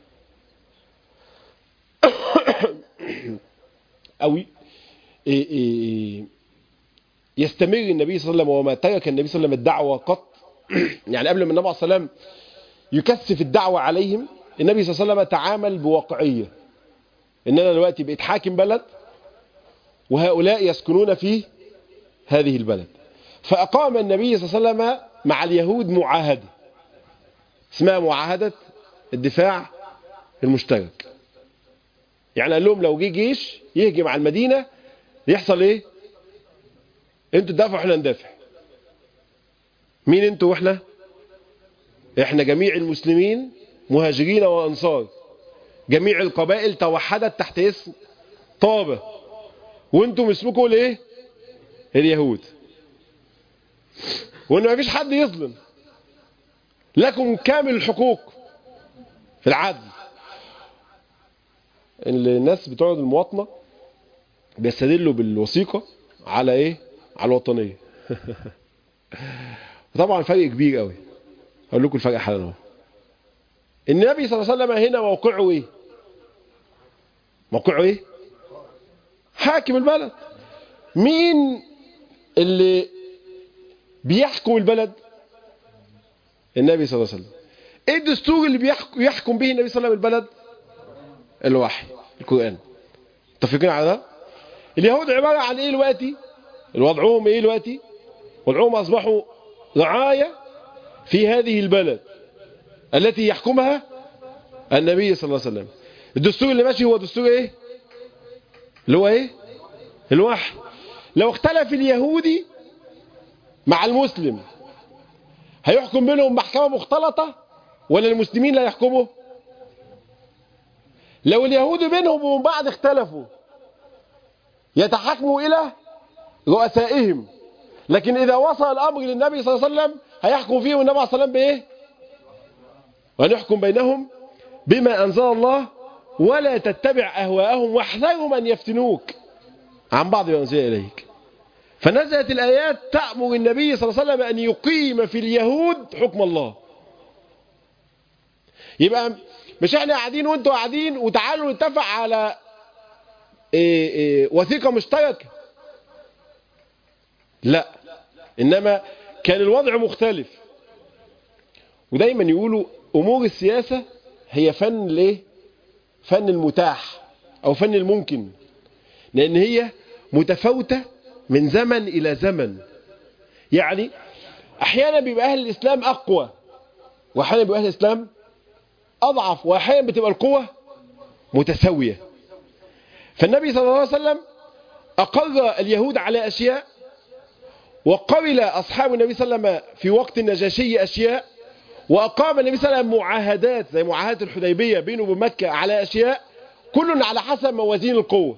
S1: أو يستمر النبي صلى الله عليه وسلم وما ترك النبي صلى الله عليه وسلم الدعوة قط يعني قبل ما النبي صلى الله عليه وسلم يكثف الدعوة عليهم النبي صلى الله عليه وسلم تعامل بواقعية ان انا دلوقتي بقيت حاكم بلد وهؤلاء يسكنون في هذه البلد فأقام النبي صلى الله عليه وسلم مع اليهود معاهدة اسمها معاهدة الدفاع المشترك يعني قال لهم لو جه جيش يهجم على المدينة يحصل ايه انتوا تدافعوا احنا ندافع مين انتوا واحنا احنا جميع المسلمين مهاجرين وانصار جميع القبائل توحدت تحت اسم طابة وانتم اسمكم الايه اليهود وان ما فيش حد يظلم لكم كامل الحقوق في العدل الناس بتوع المواطنة بيستدلوا بالوثيقة على ايه على الوطنية طبعا فرق كبير قوي هقول لكم الفرق حالا اهو النبي صلى الله عليه وسلم هنا موقعه ايه موقعه ايه حاكم البلد مين اللي بيحكم البلد النبي صلى الله عليه وسلم ايه الدستور اللي بيحكم, يحكم به النبي صلى الله عليه وسلم البلد الوحي القرآن متفقين على ده اليهود عبارة عن ايه دلوقتي وضعهم ايه دلوقتي وضعهم اصبحوا رعاية في هذه البلد التي يحكمها النبي صلى الله عليه وسلم الدستور اللي ماشي هو دستور ايه اللي هو ايه الوحي لو اختلف اليهودي مع المسلم هيحكم بينهم محكمة مختلطة ولا المسلمين لا يحكموا لو اليهود بينهم ومن بعد اختلفوا يتحكموا إلى رؤسائهم لكن إذا وصل الأمر للنبي صلى الله عليه وسلم هيحكم فيهم النبي صلى الله عليه وسلم بإيه ونحكم بينهم بما أنزل الله ولا تتبع أهواءهم واحذرهم أن يفتنوك عن بعض ما أنزل إليك فنزلت الآيات تأمر النبي صلى الله عليه وسلم أن يقيم في اليهود حكم الله يبقى مش احنا قاعدين وانتوا قاعدين وتعالوا نتفق على إيه إيه وثيقة مشتركة لا إنما كان الوضع مختلف ودايما يقولوا امور السياسة هي فن ليه فن المتاح او فن الممكن لان هي متفاوتة من زمن الى زمن يعني احيانا بيبقى اهل الاسلام اقوى واحيانا بيبقى اهل الاسلام اضعف واحيانا بتبقى القوة متساوية فالنبي صلى الله عليه وسلم اقر اليهود على اشياء وقبل اصحاب النبي صلى الله عليه وسلم في وقت النجاشي اشياء واقام النبي صلى الله عليه وسلم معاهدات زي معاهدة الحديبية بينه وبين مكة على اشياء كل على حسب موازين القوة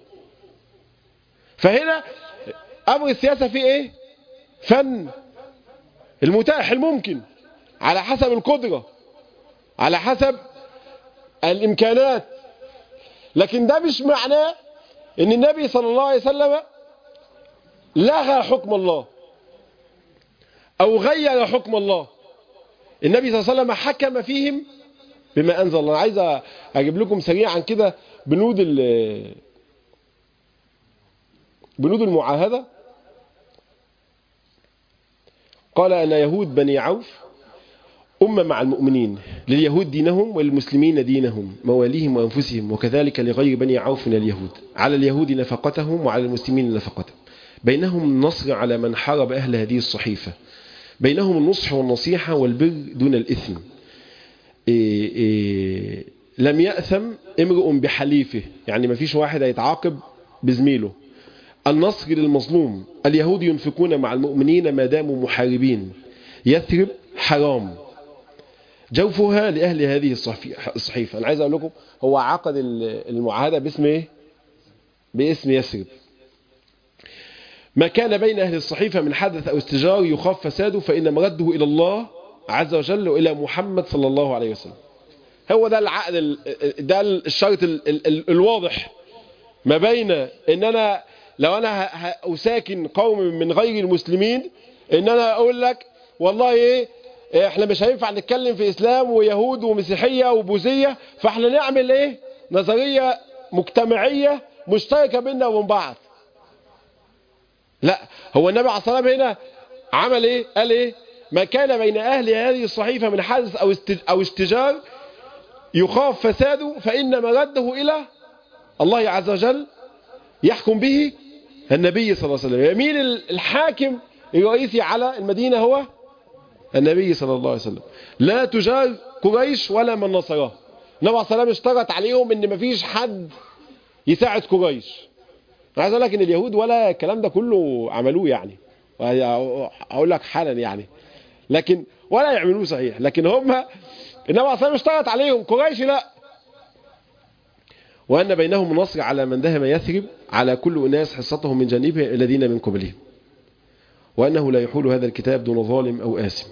S1: فهنا امر السياسة فيه ايه فن المتاح الممكن على حسب القدرة على حسب الامكانات لكن ده مش معناه ان النبي صلى الله عليه وسلم لغى حكم الله او غير حكم الله النبي صلى الله عليه وسلم حكم فيهم بما انزل الله عايز اجيب لكم سريعا كده بنود بنود المعاهدة قال أن يهود بني عوف أمة مع المؤمنين لليهود دينهم وللمسلمين دينهم مواليهم وأنفسهم وكذلك لغير بني عوف من اليهود على اليهود نفقتهم وعلى المسلمين نفقتهم بينهم النصر على من حارب أهل هذه الصحيفة بينهم النصح والنصيحة والبر دون الإثم إيه إيه لم يأثم امرؤ بحليفه يعني ما فيش واحد هيتعاقب بزميله النصر للمظلوم اليهود ينفقون مع المؤمنين ما داموا محاربين يثرب حرام جوفها لأهل هذه الصحيفة أنا عايز أقول لكم هو عقد المعاهدة باسم إيه؟ باسم يثرب ما كان بين أهل الصحيفة من حدث أو استجار يخاف فساده فإن مرده إلى الله عز وجل وإلى محمد صلى الله عليه وسلم هو ده العقد ده الشرط ال ال ال الواضح ما بين ان انا لو انا اساكن قوم من غير المسلمين ان انا اقول لك والله ايه احنا مش هينفع نتكلم في اسلام ويهود ومسيحية وبوذية فاحنا نعمل ايه نظرية مجتمعية مشتركة بيننا وبين بعض لا هو النبي عليه الصلاة والسلام هنا عمل ايه قال ايه ما كان بين اهل هذه الصحيفة من حدث او او اشتجار يخاف فساده فإن مرده إلى الله عز وجل يحكم به النبي صلى الله عليه وسلم يمين الحاكم الرئيسي على المدينة هو النبي صلى الله عليه وسلم لا تجار قريش ولا من نصرها النبي عليه الصلاة اشترط عليهم ان مفيش حد يساعد قريش انا عايز اقول لك ان اليهود ولا الكلام ده كله عملوه يعني اقول لك حالا يعني لكن ولا يعملوه صحيح لكن هم النبي صلى اشترط عليهم قريش لا وأن بينهم النصر على من دهم يثرب على كل أناس حصتهم من جانبه الذين من قبلهم وأنه لا يحول هذا الكتاب دون ظالم أو آثم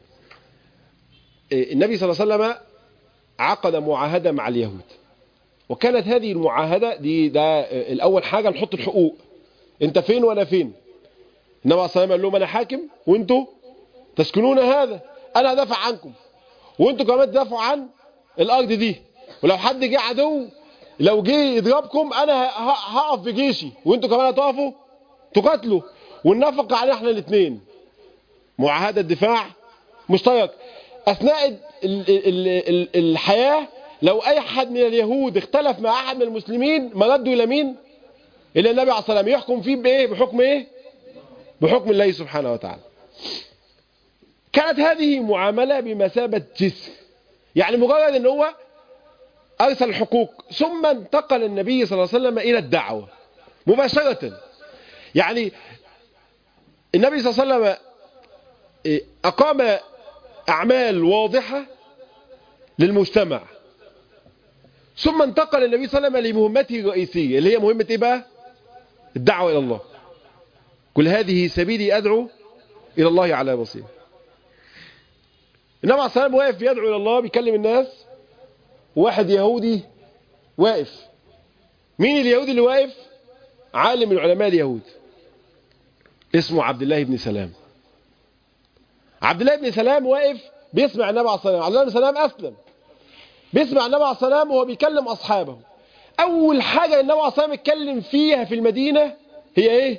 S1: النبي صلى الله عليه وسلم عقد معاهدة مع اليهود وكانت هذه المعاهدة دي ده الأول حاجة نحط الحقوق انت فين وانا فين النبي صلى الله عليه وسلم قال لهم انا حاكم وانتوا تسكنون هذا انا هدافع عنكم وانتوا كمان تدافعوا عن الارض دي ولو حد جه عدو لو جه يضربكم انا هقف بجيشي وانتوا كمان هتقفوا تقاتلوا والنفقة علينا احنا الاثنين معاهدة دفاع مشترك اثناء ال ال ال الحياة لو اي حد من اليهود اختلف مع احد من المسلمين مرده الى مين الى النبي عليه الصلاة والسلام يحكم فيه بايه بحكم ايه بحكم الله سبحانه وتعالى كانت هذه معاملة بمثابة جسر يعني مجرد ان هو ارسل الحقوق ثم انتقل النبي صلى الله عليه وسلم الى الدعوة مباشرة يعني النبي صلى الله عليه وسلم اقام اعمال واضحة للمجتمع ثم انتقل النبي صلى الله عليه وسلم لمهمته الرئيسية اللي هي مهمة ايه بقى الدعوة الى الله كل هذه سبيلي ادعو الى الله على بصير النبي عليه الصلاه والسلام واقف يدعو الى الله بيكلم الناس واحد يهودي واقف مين اليهودي اللي واقف عالم من علماء اليهود اسمه عبد الله بن سلام عبد الله بن سلام واقف بيسمع النبي عليه الصلاه والسلام عبد الله بن سلام اسلم بيسمع النبي عليه الصلاه والسلام وهو بيكلم اصحابه اول حاجه النبي عليه الصلاه والسلام اتكلم فيها في المدينه هي ايه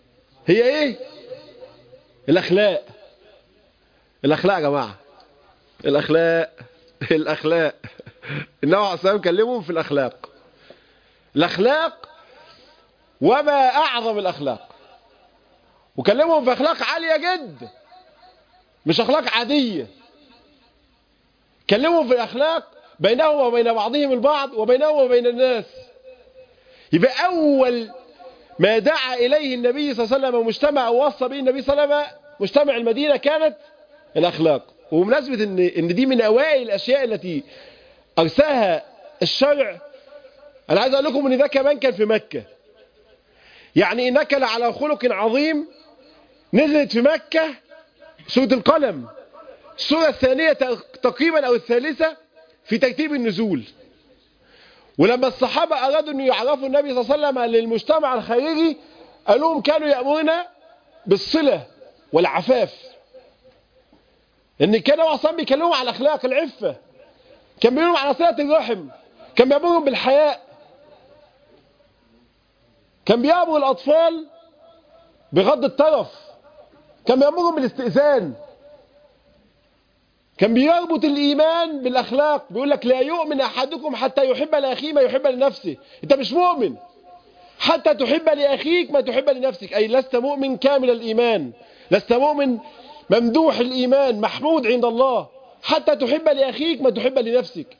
S1: هي ايه الاخلاق الاخلاق يا جماعه الاخلاق الاخلاق النبي عليه الصلاه والسلام كلمهم في الاخلاق الاخلاق وما اعظم الاخلاق وكلمهم في اخلاق عاليه جدا مش اخلاق عاديه كلمهم في الاخلاق بينهم وبين بعضهم البعض وبينهم وبين الناس يبقى اول ما دعا اليه النبي صلى الله عليه وسلم ومجتمع ووصى به النبي صلى الله عليه وسلم مجتمع المدينه كانت الاخلاق وبمناسبه ان ان دي من اوائل الاشياء التي ارساها الشرع انا عايز اقول لكم ان ده كمان كان في مكه يعني انك لعلى خلق عظيم نزلت في مكه سوره القلم السوره الثانيه تقريبا او الثالثه في ترتيب النزول ولما الصحابة أرادوا أن يعرفوا النبي صلى الله عليه وسلم للمجتمع الخارجي قال لهم كانوا يأمرون بالصلة والعفاف إن كانوا أصلا بيكلموا على الأخلاق العفة كان بيقولوا على صلة الرحم كان بيأمرهم بالحياء كان بيأمر الأطفال بغض الطرف كان بيأمرهم بالاستئذان كان بيربط الإيمان بالأخلاق بيقول لك لا يؤمن أحدكم حتى يحب لأخيه ما يحب لنفسه أنت مش مؤمن حتى تحب لأخيك ما تحب لنفسك أي لست مؤمن كامل الإيمان لست مؤمن ممدوح الإيمان محمود عند الله حتى تحب لأخيك ما تحب لنفسك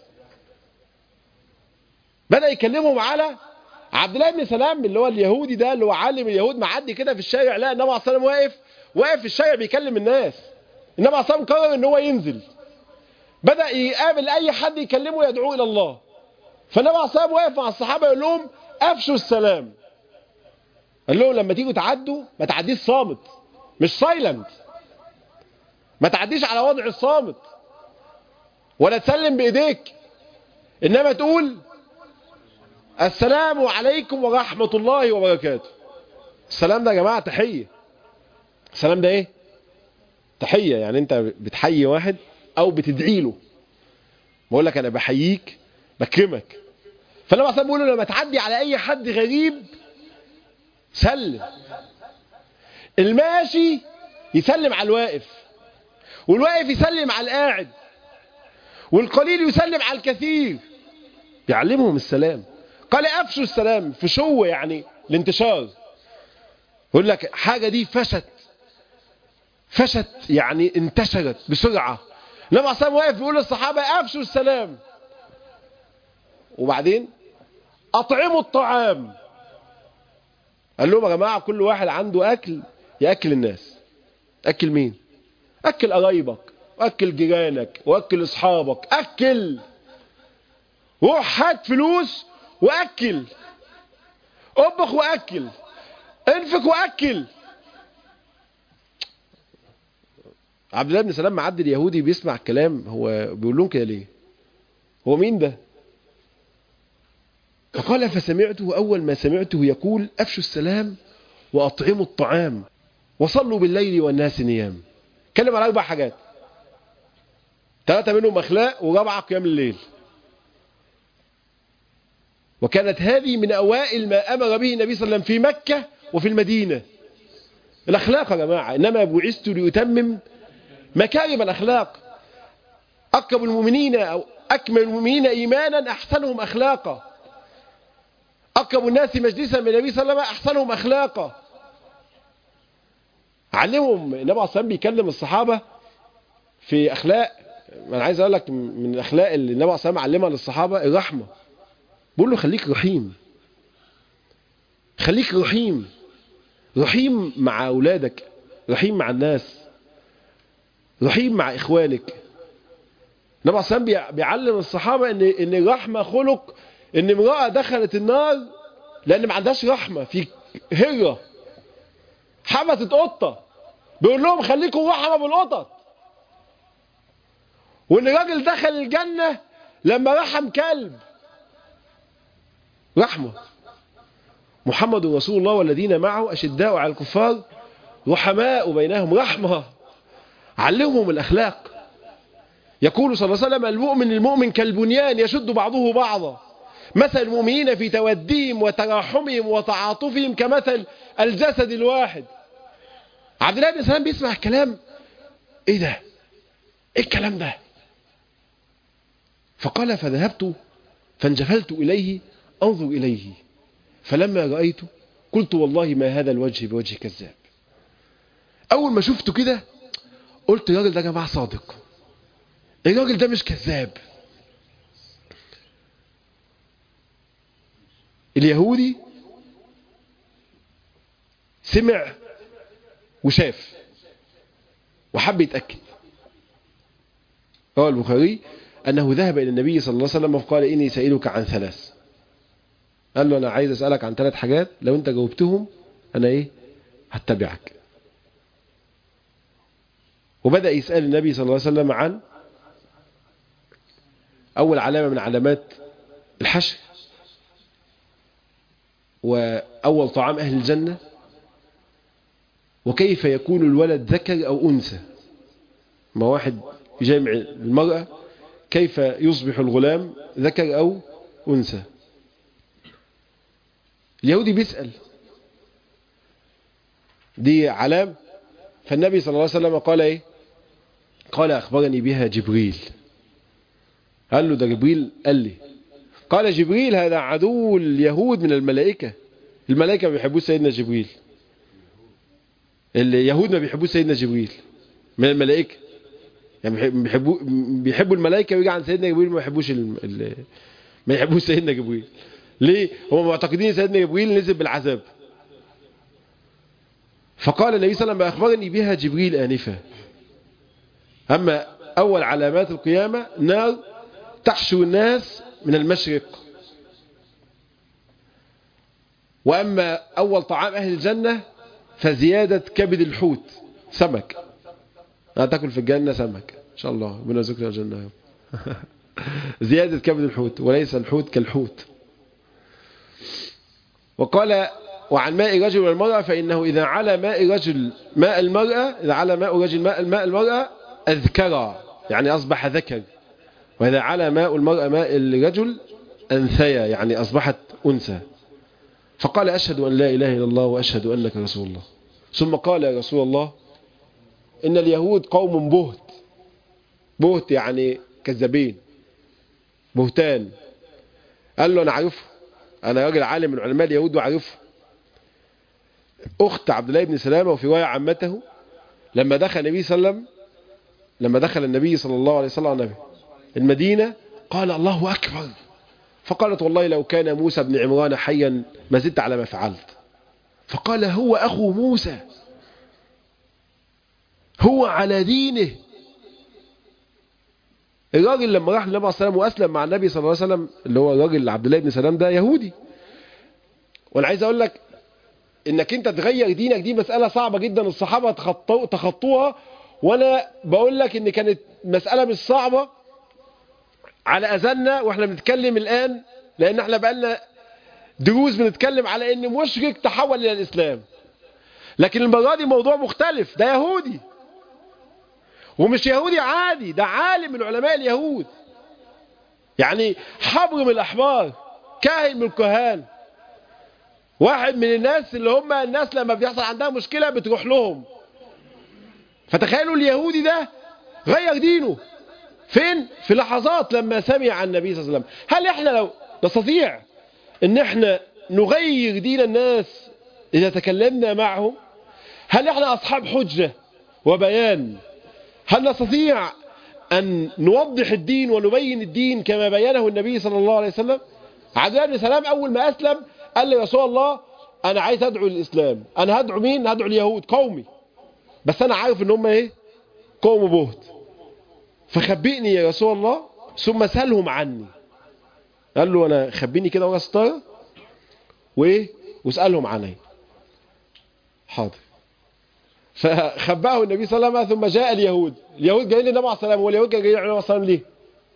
S1: بدأ يكلمهم على عبد الله بن سلام اللي هو اليهودي ده اللي هو عالم اليهود معدي كده في الشارع لا النبي عليه الصلاه واقف واقف في الشارع بيكلم الناس النبي عليه الصلاه قرر ان هو ينزل بدأ يقابل اي حد يكلمه يدعوه الى الله فالنبي عليه الصلاه واقف مع الصحابه يقول لهم افشوا السلام قال لهم لما تيجوا تعدوا ما تعديش صامت مش سايلنت ما تعديش على وضع الصامت ولا تسلم بايديك انما تقول السلام عليكم ورحمة الله وبركاته السلام ده يا جماعة تحية السلام ده ايه تحية يعني انت بتحيي واحد او بتدعي له بقول لك انا بحييك بكرمك فانا مثلا بقول له لما تعدي على اي حد غريب سلم الماشي يسلم على الواقف والواقف يسلم على القاعد والقليل يسلم على الكثير يعلمهم السلام قال افشوا السلام فشو يعني الانتشار يقول لك حاجة دي فشت فشت يعني انتشرت بسرعة لما عصام واقف بيقول للصحابة افشوا السلام وبعدين اطعموا الطعام قال لهم يا جماعة كل واحد عنده اكل ياكل الناس اكل مين اكل قرايبك واكل جيرانك واكل اصحابك اكل روح هات فلوس واكل اطبخ واكل انفق واكل عبد الله بن سلام معدي اليهودي بيسمع الكلام هو بيقول لهم كده ليه هو مين ده فقال فسمعته اول ما سمعته يقول افشوا السلام واطعموا الطعام وصلوا بالليل والناس نيام اتكلم على اربع حاجات ثلاثه منهم اخلاق ورابعه قيام الليل وكانت هذه من أوائل ما أمر به النبي صلى الله عليه وسلم في مكة وفي المدينة الأخلاق يا جماعة إنما بعثت ليتمم مكارم الأخلاق أكرم المؤمنين أو أكمل المؤمنين إيمانا أحسنهم أخلاقا أكرم الناس مجلسا من النبي صلى الله عليه وسلم أحسنهم أخلاقا علمهم النبي عليه الصلاة والسلام بيكلم الصحابة في أخلاق أنا عايز أقول لك من الأخلاق اللي النبي عليه الصلاة والسلام علمها للصحابة الرحمة بقول له خليك رحيم خليك رحيم رحيم مع أولادك رحيم مع الناس رحيم مع إخوانك النبي صلى الله عليه وسلم بيعلم الصحابة إن إن الرحمة خلق إن امرأة دخلت النار لأن ما عندهاش رحمة في هرة حبست قطة بيقول لهم خليكم رحمة بالقطط وإن الراجل دخل الجنة لما رحم كلب رحمة محمد رسول الله والذين معه أشداء على الكفار رحماء بينهم رحمة علمهم الأخلاق يقول صلى الله عليه وسلم المؤمن المؤمن كالبنيان يشد بعضه بعضا مثل المؤمنين في توديهم وتراحمهم وتعاطفهم كمثل الجسد الواحد عبد الله بن سلام بيسمع الكلام ايه ده ايه الكلام ده فقال فذهبت فانجفلت إليه أنظر إليه فلما رأيته قلت والله ما هذا الوجه بوجه كذاب أول ما شفته كده قلت الراجل ده يا جماعة صادق الراجل ده مش كذاب اليهودي سمع وشاف وحب يتأكد روى البخاري أنه ذهب إلى النبي صلى الله عليه وسلم وقال إني سائلك عن ثلاث قال له أنا عايز أسألك عن ثلاث حاجات لو أنت جاوبتهم أنا إيه هتبعك وبدأ يسأل النبي صلى الله عليه وسلم عن أول علامة من علامات الحشر وأول طعام أهل الجنة وكيف يكون الولد ذكر أو أنثى ما واحد يجامع المرأة كيف يصبح الغلام ذكر أو أنثى اليهودي بيسأل دي علام فالنبي صلى الله عليه وسلم قال ايه قال أخبرني بها جبريل قال له ده جبريل قال لي قال جبريل هذا عدو اليهود من الملائكة الملائكة ما بيحبوش سيدنا جبريل اليهود ما بيحبوش سيدنا جبريل من الملائكة يعني بيحبوا بيحبوا الملائكة ويجي عند سيدنا جبريل ما يحبوش ال... ال... ما يحبوش سيدنا جبريل ليه هم معتقدين سيدنا جبريل نزل بالعذاب فقال النبي صلى الله عليه وسلم أخبرني بها جبريل آنفا أما أول علامات القيامة نار تحشو الناس من المشرق وأما أول طعام أهل الجنة فزيادة كبد الحوت سمك هتاكل في الجنة سمك إن شاء الله ربنا يرزقنا الجنة زيادة كبد الحوت وليس الحوت كالحوت وقال وعن ماء رجل والمرأة فإنه إذا على ماء رجل ماء المرأة إذا على ماء رجل ماء الماء المرأة أذكرا يعني أصبح ذكر وإذا على ماء المرأة ماء الرجل أنثيا يعني أصبحت أنثى فقال أشهد أن لا إله إلا الله وأشهد أنك رسول الله ثم قال يا رسول الله إن اليهود قوم بهت بهت يعني كذابين بهتان قال له أنا عارفه أنا راجل عالم من علماء اليهود وعارفه أخت عبد الله بن سلامة وفي رواية عمته لما دخل النبي صلى الله عليه وسلم لما دخل النبي صلى الله عليه وسلم النبي المدينة قال الله أكبر فقالت والله لو كان موسى بن عمران حيا ما زدت على ما فعلت فقال هو أخو موسى هو على دينه الراجل لما راح للنبي صلى الله عليه وسلم وأسلم مع النبي صلى الله عليه وسلم اللي هو الراجل عبد الله بن سلام ده يهودي وانا عايز اقول لك انك انت تغير دينك دي مسألة صعبة جدا الصحابة تخطو تخطوها وانا بقول لك ان كانت مسألة مش صعبة على اذاننا واحنا بنتكلم الان لان احنا بقالنا دروس بنتكلم على ان مشرك تحول الى الاسلام لكن المرة دي موضوع مختلف ده يهودي ومش يهودي عادي ده عالم من علماء اليهود يعني حبر من الاحبار كاهن من الكهان واحد من الناس اللي هم الناس لما بيحصل عندها مشكلة بتروح لهم فتخيلوا اليهودي ده غير دينه فين في لحظات لما سمع عن النبي صلى الله عليه وسلم هل احنا لو نستطيع ان احنا نغير دين الناس اذا تكلمنا معهم هل احنا اصحاب حجة وبيان هل نستطيع ان نوضح الدين ونبين الدين كما بينه النبي صلى الله عليه وسلم عبد الله بن سلام اول ما اسلم قال لي يا رسول الله انا عايز ادعو الاسلام انا هدعو مين هدعو اليهود قومي بس انا عارف ان هم ايه قوم بهت فخبئني يا رسول الله ثم سألهم عني قال له انا خبيني كده ورا ستاره وايه واسالهم عني حاضر فخباه النبي صلى الله عليه وسلم ثم جاء اليهود اليهود جايين للنبي عليه الصلاه والسلام واليهود كانوا جايين للنبي عليه الصلاه والسلام ليه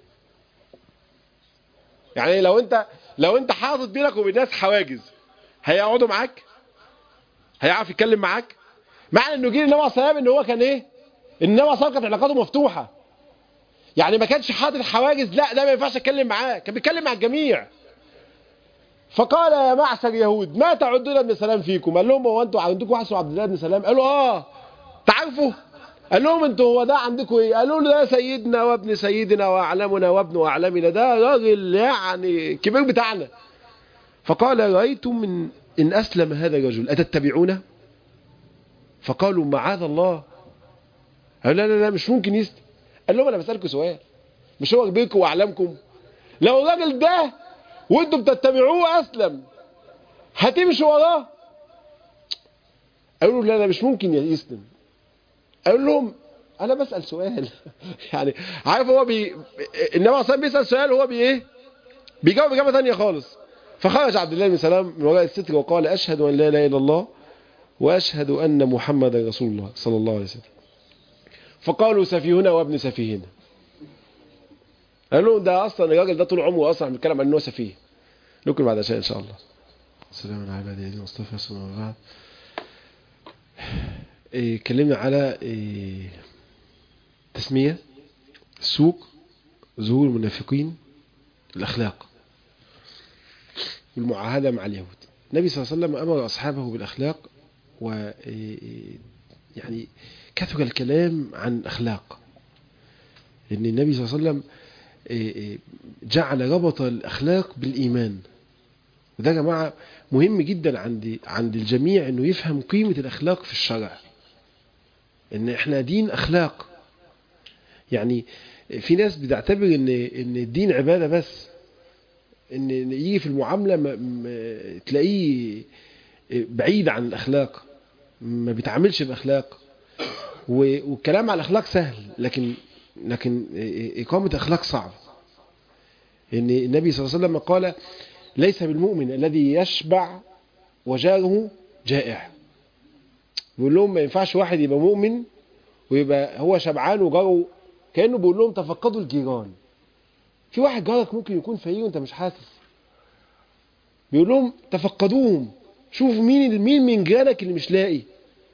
S1: يعني لو انت لو انت حاطط بينك وبين الناس حواجز هيقعدوا معاك هيعرف يتكلم معاك معنى انه جه النبي عليه الصلاه والسلام ان هو كان ايه النبي عليه الصلاه كانت علاقاته مفتوحه يعني ما كانش حاطط حواجز لا ده ما ينفعش اتكلم معاه كان بيتكلم مع الجميع فقال يا معشر يهود ما تعدون ابن سلام فيكم قال لهم هو انتوا عندكم واحد اسمه عبد الله بن سلام قالوا اه تعرفوا قال لهم انتوا هو ده عندكم ايه قالوا له ده سيدنا وابن سيدنا واعلمنا وابن اعلمنا ده راجل يعني كبير بتاعنا فقال رايتم من ان اسلم هذا الرجل اتتبعونه فقالوا معاذ الله قال لا لا لا مش ممكن يسلم قال لهم انا بسالكم سؤال مش هو كبيركم واعلمكم لو الراجل ده وانتوا بتتبعوه اسلم هتمشوا وراه قالوا له لا لا مش ممكن يسلم قال لهم انا بسال سؤال يعني عارف هو بي النبي اصلا بيسال سؤال هو بي ايه بيجاوب اجابه ثانيه خالص فخرج عبد الله بن سلام من وراء الستر وقال اشهد ان لا اله الا الله واشهد ان محمدا رسول الله صلى الله عليه وسلم فقالوا سفيهنا وابن سفيهنا قال لهم ده اصلا الراجل ده طول عمره اصلا بيتكلم عن ان هو سفيه نكمل بعد شيء ان شاء الله السلام على عباد الله المصطفى صلى الله عليه وسلم اتكلمنا على إيه تسمية السوق ظهور المنافقين الأخلاق والمعاهدة مع اليهود النبي صلى الله عليه وسلم أمر أصحابه بالأخلاق و يعني كثر الكلام عن الأخلاق لأن النبي صلى الله عليه وسلم جعل ربط الأخلاق بالإيمان وده يا جماعة مهم جدا عند عند الجميع انه يفهم قيمة الاخلاق في الشرع ان احنا دين اخلاق يعني في ناس بتعتبر ان ان الدين عبادة بس ان يجي في المعاملة ما ما تلاقيه بعيد عن الاخلاق ما بيتعاملش باخلاق والكلام على الاخلاق سهل لكن لكن اقامة اخلاق صعب ان النبي صلى الله عليه وسلم قال ليس بالمؤمن الذي يشبع وجاره جائع بيقول لهم ما ينفعش واحد يبقى مؤمن ويبقى هو شبعان وجاره كانه بيقول لهم تفقدوا الجيران في واحد جارك ممكن يكون فقير وانت مش حاسس بيقول لهم تفقدوهم شوف مين مين من جيرانك اللي مش لاقي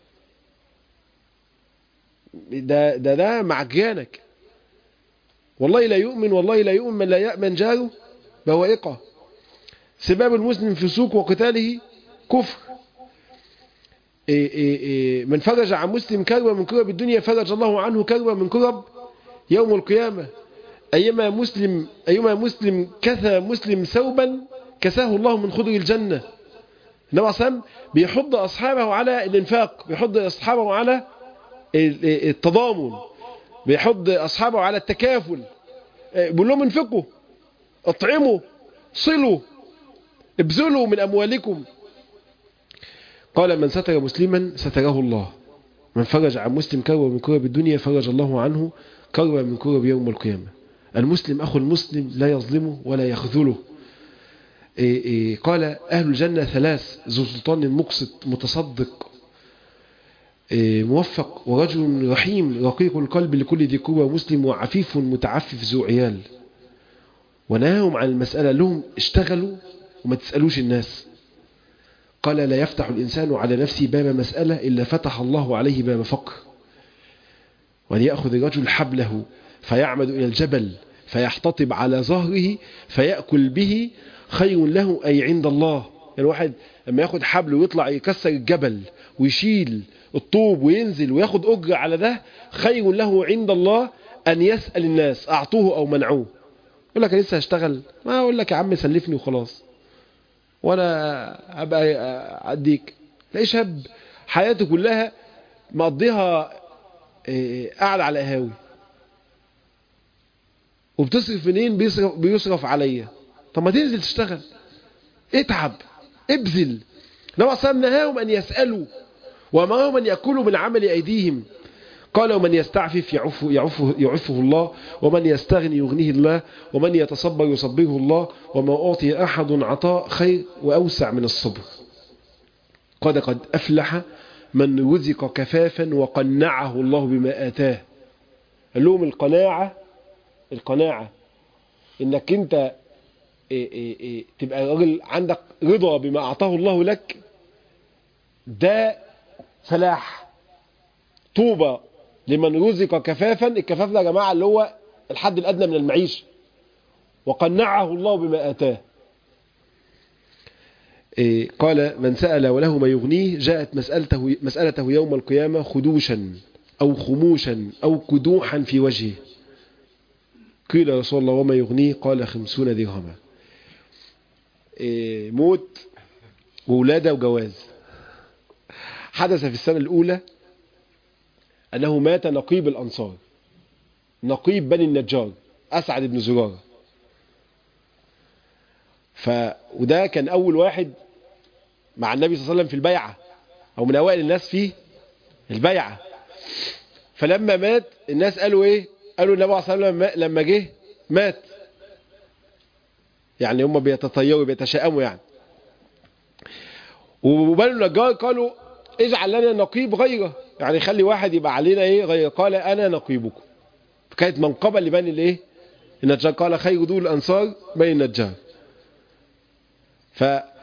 S1: ده ده ده مع جيرانك والله لا يؤمن والله لا يؤمن من لا يأمن جاره بوائقه سباب المسلم في سوق وقتاله كفر إيه إيه إيه من فرج عن مسلم كربة من كرب الدنيا فرج الله عنه كربة من كرب يوم القيامة أيما مسلم أيما مسلم كثى مسلم ثوبا كساه الله من خضر الجنة النبي صلى بيحض أصحابه على الإنفاق بيحض أصحابه على التضامن بيحض أصحابه على التكافل بيقول لهم انفقوا اطعموا صلوا ابذلوا من أموالكم قال من ستر مسلما ستره الله من فرج عن مسلم كرب من كرب الدنيا فرج الله عنه كرب من كرب يوم القيامة المسلم أخو المسلم لا يظلمه ولا يخذله إيه إيه قال أهل الجنة ثلاث ذو سلطان مقسط متصدق إيه موفق ورجل رحيم رقيق القلب لكل ذي قوة مسلم وعفيف متعفف ذو عيال ونهاهم عن المسألة لهم اشتغلوا وما تسألوش الناس قال لا يفتح الإنسان على نفسه باب مسألة إلا فتح الله عليه باب فقر وأن يأخذ الرجل حبله فيعمد إلى الجبل فيحتطب على ظهره فيأكل به خير له أي عند الله يعني الواحد لما ياخد حبل ويطلع يكسر الجبل ويشيل الطوب وينزل وياخد أجر على ده خير له عند الله أن يسأل الناس أعطوه أو منعوه يقول لك لسه هشتغل ما أقول لك يا عم سلفني وخلاص وانا هبقى اديك تلاقي شاب حياته كلها مقضيها قاعد على قهاوي وبتصرف منين بيصرف, بيصرف عليا طب ما تنزل تشتغل اتعب ابذل لو اصلا نهاهم ان يسالوا وامرهم ان ياكلوا من عمل ايديهم قال ومن يستعفف يعفه, يعفه, يعفه الله ومن يستغني يغنيه الله ومن يتصبر يصبره الله وما أعطي أحد عطاء خير وأوسع من الصبر قال قد أفلح من رزق كفافا وقنعه الله بما آتاه قال لهم القناعة القناعة انك انت إيه إيه إيه تبقى راجل عندك رضا بما أعطاه الله لك ده فلاح طوبى لمن رزق كفافا الكفاف ده يا جماعة اللي هو الحد الأدنى من المعيشة وقنعه الله بما آتاه إيه قال من سأل وله ما يغنيه جاءت مسألته, مسألته يوم القيامة خدوشا أو خموشا أو كدوحا في وجهه قيل يا رسول الله وما يغنيه قال خمسون درهما إيه موت وولادة وجواز حدث في السنة الأولى أنه مات نقيب الأنصار نقيب بني النجار أسعد بن زرارة ف... وده كان أول واحد مع النبي صلى الله عليه وسلم في البيعة أو من أوائل الناس في البيعة فلما مات الناس قالوا إيه قالوا النبي صلى الله عليه وسلم لما جه مات يعني هم بيتطيروا بيتشائموا يعني وبنو النجار قالوا اجعل لنا نقيب غيره يعني خلي واحد يبقى علينا ايه غير قال انا نقيبكم فكانت منقبه لبني الايه النجار قال خير دول الانصار بني النجار ف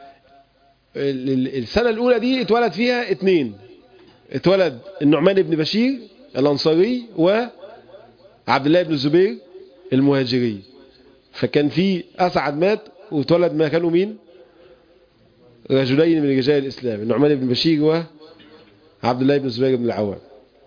S1: السنه الاولى دي اتولد فيها اتنين اتولد النعمان بن بشير الانصاري وعبد الله بن الزبير المهاجري فكان في اسعد مات واتولد ما كانوا مين رجلين من رجال الاسلام النعمان بن بشير وعبد الله بن الزبير بن العوام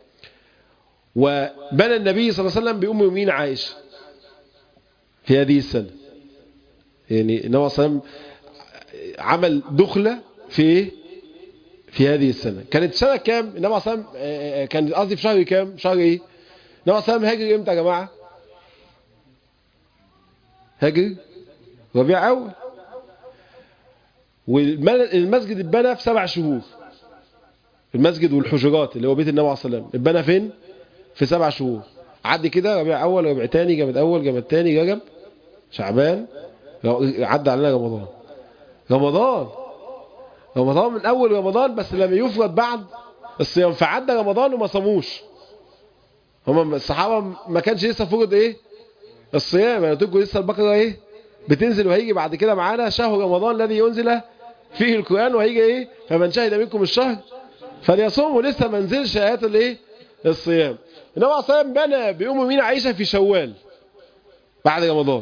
S1: وبنى النبي صلى الله عليه وسلم بأم يمين عائشة في هذه السنة يعني النبي صلى الله عليه وسلم عمل دخلة في ايه في هذه السنة كانت سنة كام النبي صلى الله عليه وسلم كان قصدي في شهر كام شهر ايه النبي صلى الله عليه وسلم هاجر امتى يا جماعة هاجر ربيع اول والمسجد اتبنى في سبع شهور المسجد والحجرات اللي هو بيت النبي عليه الصلاه والسلام اتبنى فين في سبع شهور عدي كده ربيع اول ربيع تاني جماد اول جماد تاني رجب شعبان عدى علينا رمضان رمضان رمضان من اول رمضان بس لما يفرض بعد الصيام فعدى رمضان وما صاموش هم الصحابه ما كانش لسه فرض ايه الصيام انا قلت لكم لسه البقره ايه بتنزل وهيجي بعد كده معانا شهر رمضان الذي ينزل فيه القرآن وهيجي ايه فمن شهد منكم الشهر فليصوم ولسه ما نزلش ايات الايه الصيام النبي عليه الصلاه بنى بأم مين عائشة في شوال بعد رمضان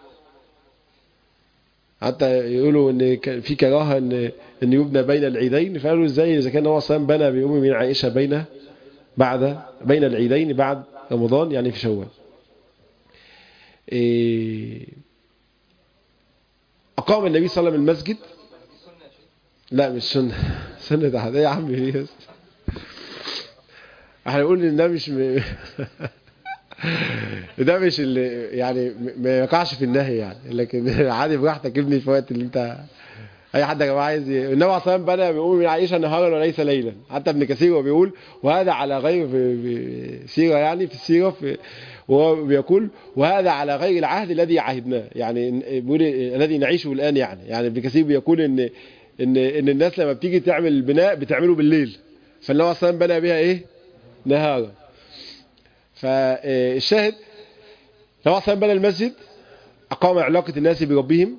S1: حتى يقولوا ان في كراهه ان ان يبنى بين العيدين فقالوا ازاي اذا كان النبي صلى الله عليه وسلم بنى بأم مين عائشة بين بعد بين العيدين بعد رمضان يعني في شوال إيه أقام النبي صلى الله عليه وسلم المسجد لا مش سنة سنة أحد إيه يا عمي ليه احنا نقول ان ده مش م... ده مش اللي يعني ما يقعش في النهي يعني لكن عادي براحتك ابني في وقت اللي انت اي حد يا جماعه عايز ي... النبي عليه الصلاه والسلام بنى بيقول من عائشه نهارا وليس ليلا حتى ابن كثير هو بيقول وهذا على غير في, في سيره يعني في السيره في وهو بيقول وهذا على غير العهد الذي عهدناه يعني بيقول الذي نعيشه الان يعني يعني ابن كثير بيقول ان ان ان الناس لما بتيجي تعمل البناء بتعمله بالليل فالنبي عليه الصلاه والسلام بنى بها ايه نهارا فالشاهد النبي عليه الصلاه بنى المسجد اقام علاقه الناس بربهم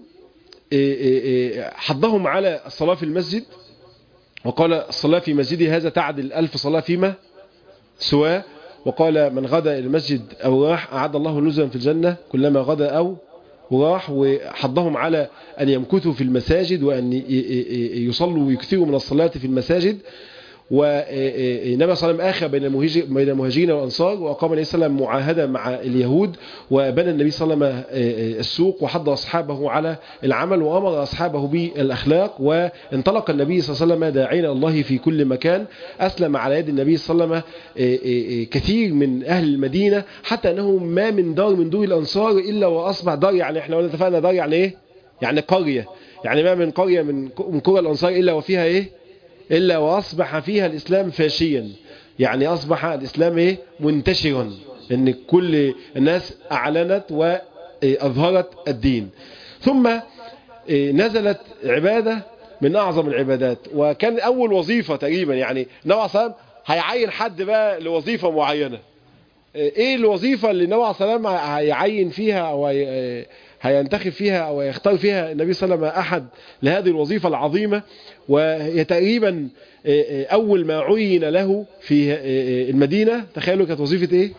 S1: حضهم على الصلاه في المسجد وقال الصلاه في مسجدي هذا تعدل ألف صلاه فيما سواه وقال من غدا إلى المسجد أو راح أعد الله نزلا في الجنة كلما غدا أو وراح وحضهم على أن يمكثوا في المساجد وأن يصلوا ويكثروا من الصلاة في المساجد والنبي صلى الله عليه وسلم آخى بين المهاجرين والأنصار وأقام النبي صلى الله عليه وسلم معاهدة مع اليهود وبنى النبي صلى الله عليه وسلم السوق وحض أصحابه على العمل وأمر أصحابه بالأخلاق وانطلق النبي صلى الله عليه وسلم داعين الله في كل مكان أسلم على يد النبي صلى الله عليه وسلم كثير من أهل المدينة حتى أنه ما من دار من دور الأنصار إلا وأصبح دار يعني احنا قلنا اتفقنا دار يعني إيه؟ يعني قرية يعني ما من قرية من من قرى الأنصار إلا وفيها إيه؟ إلا وأصبح فيها الإسلام فاشيا يعني أصبح الإسلام إيه منتشرا إن كل الناس أعلنت وأظهرت الدين ثم نزلت عبادة من أعظم العبادات وكان أول وظيفة تقريبا يعني نوع صلى هيعين حد بقى لوظيفة معينة إيه الوظيفة اللي نوع صلى هيعين فيها أو هينتخب فيها أو يختار فيها النبي صلى الله عليه وسلم أحد لهذه الوظيفة العظيمة وهي تقريبا أول ما عين له في المدينة تخيلوا كانت وظيفة إيه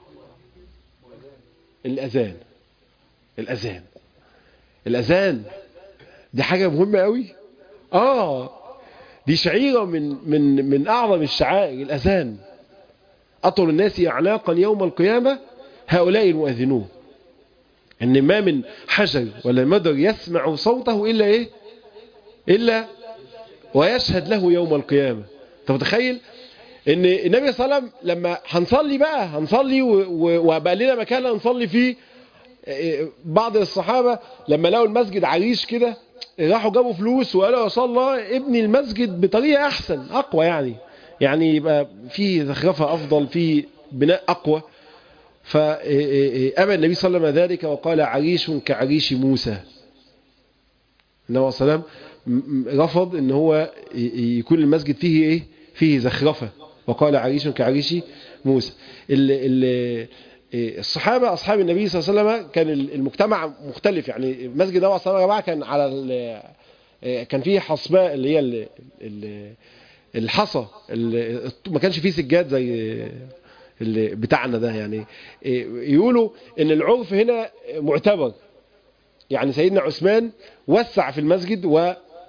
S1: الأذان الأذان الأذان دي حاجة مهمة قوي آه دي شعيرة من من من أعظم الشعائر الأذان أطول الناس أعناقا يوم القيامة هؤلاء المؤذنون ان ما من حجر ولا مدر يسمع صوته الا ايه الا ويشهد له يوم القيامة انت متخيل ان النبي صلى الله عليه وسلم لما هنصلي بقى هنصلي وبقى لنا مكان نصلي فيه بعض الصحابة لما لقوا المسجد عريش كده راحوا جابوا فلوس وقالوا يا صلى الله ابني المسجد بطريقة احسن اقوى يعني يعني يبقى فيه زخرفة افضل فيه بناء اقوى فأبى النبي صلى الله عليه وسلم ذلك وقال عريش كعريش موسى النبي صلى الله عليه وسلم رفض ان هو يكون المسجد فيه ايه فيه زخرفة وقال عريش كعريش موسى ال ال الصحابة أصحاب النبي صلى الله عليه وسلم كان المجتمع مختلف يعني المسجد ده صلى الله عليه كان على كان فيه حصباء اللي هي ال ال الحصى ما كانش فيه سجاد زي اللي بتاعنا ده يعني يقولوا ان العرف هنا معتبر يعني سيدنا عثمان وسع في المسجد و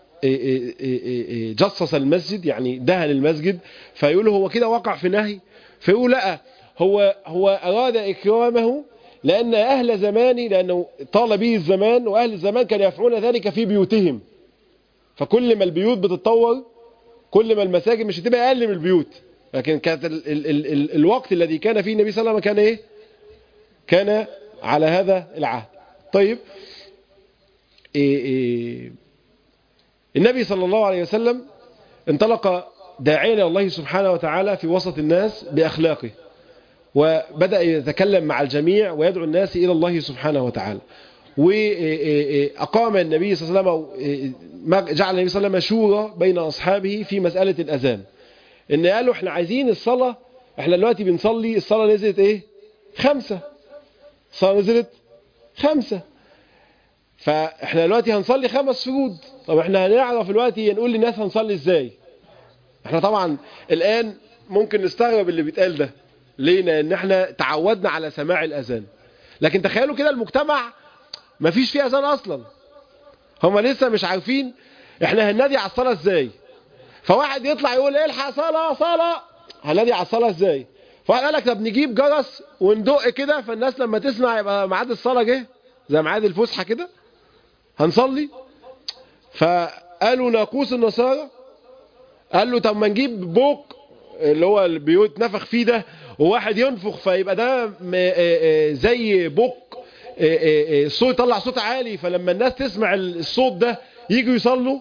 S1: جصص المسجد يعني دهن المسجد فيقولوا هو كده وقع في نهي فيقول لا هو هو أراد إكرامه لأن أهل زماني لأنه طال به الزمان وأهل الزمان كانوا يفعلون ذلك في بيوتهم فكل ما البيوت بتتطور كل ما المساجد مش هتبقى أقل من البيوت لكن كانت ال ال ال ال الوقت الذي كان فيه النبي صلى الله عليه وسلم كان ايه كان على هذا العهد طيب إيه إيه النبي صلى الله عليه وسلم انطلق داعيا الى الله سبحانه وتعالى في وسط الناس بأخلاقه وبدأ يتكلم مع الجميع ويدعو الناس إلى الله سبحانه وتعالى وأقام النبي صلى الله عليه وسلم جعل النبي صلى الله عليه وسلم شورى بين أصحابه في مسألة الأذان ان قالوا احنا عايزين الصلاة احنا دلوقتي بنصلي الصلاة نزلت ايه خمسة الصلاة نزلت خمسة فاحنا دلوقتي هنصلي خمس فروض طب احنا هنعرف دلوقتي نقول للناس هنصلي ازاي احنا طبعا الان ممكن نستغرب اللي بيتقال ده ليه لان احنا تعودنا على سماع الاذان لكن تخيلوا كده المجتمع مفيش فيه اذان اصلا هم لسه مش عارفين احنا هننادي على الصلاة ازاي فواحد يطلع يقول الحق صلاة صلاة هنادي على الصلاة ازاي فواحد قال لك طب نجيب جرس وندق كده فالناس لما تسمع يبقى ميعاد الصلاة جه زي ميعاد الفسحة كده هنصلي فقالوا ناقوس النصارى قال له طب ما نجيب بوق اللي هو اللي بيتنفخ فيه ده وواحد ينفخ فيبقى ده زي بوق الصوت يطلع صوت عالي فلما الناس تسمع الصوت ده يجوا يصلوا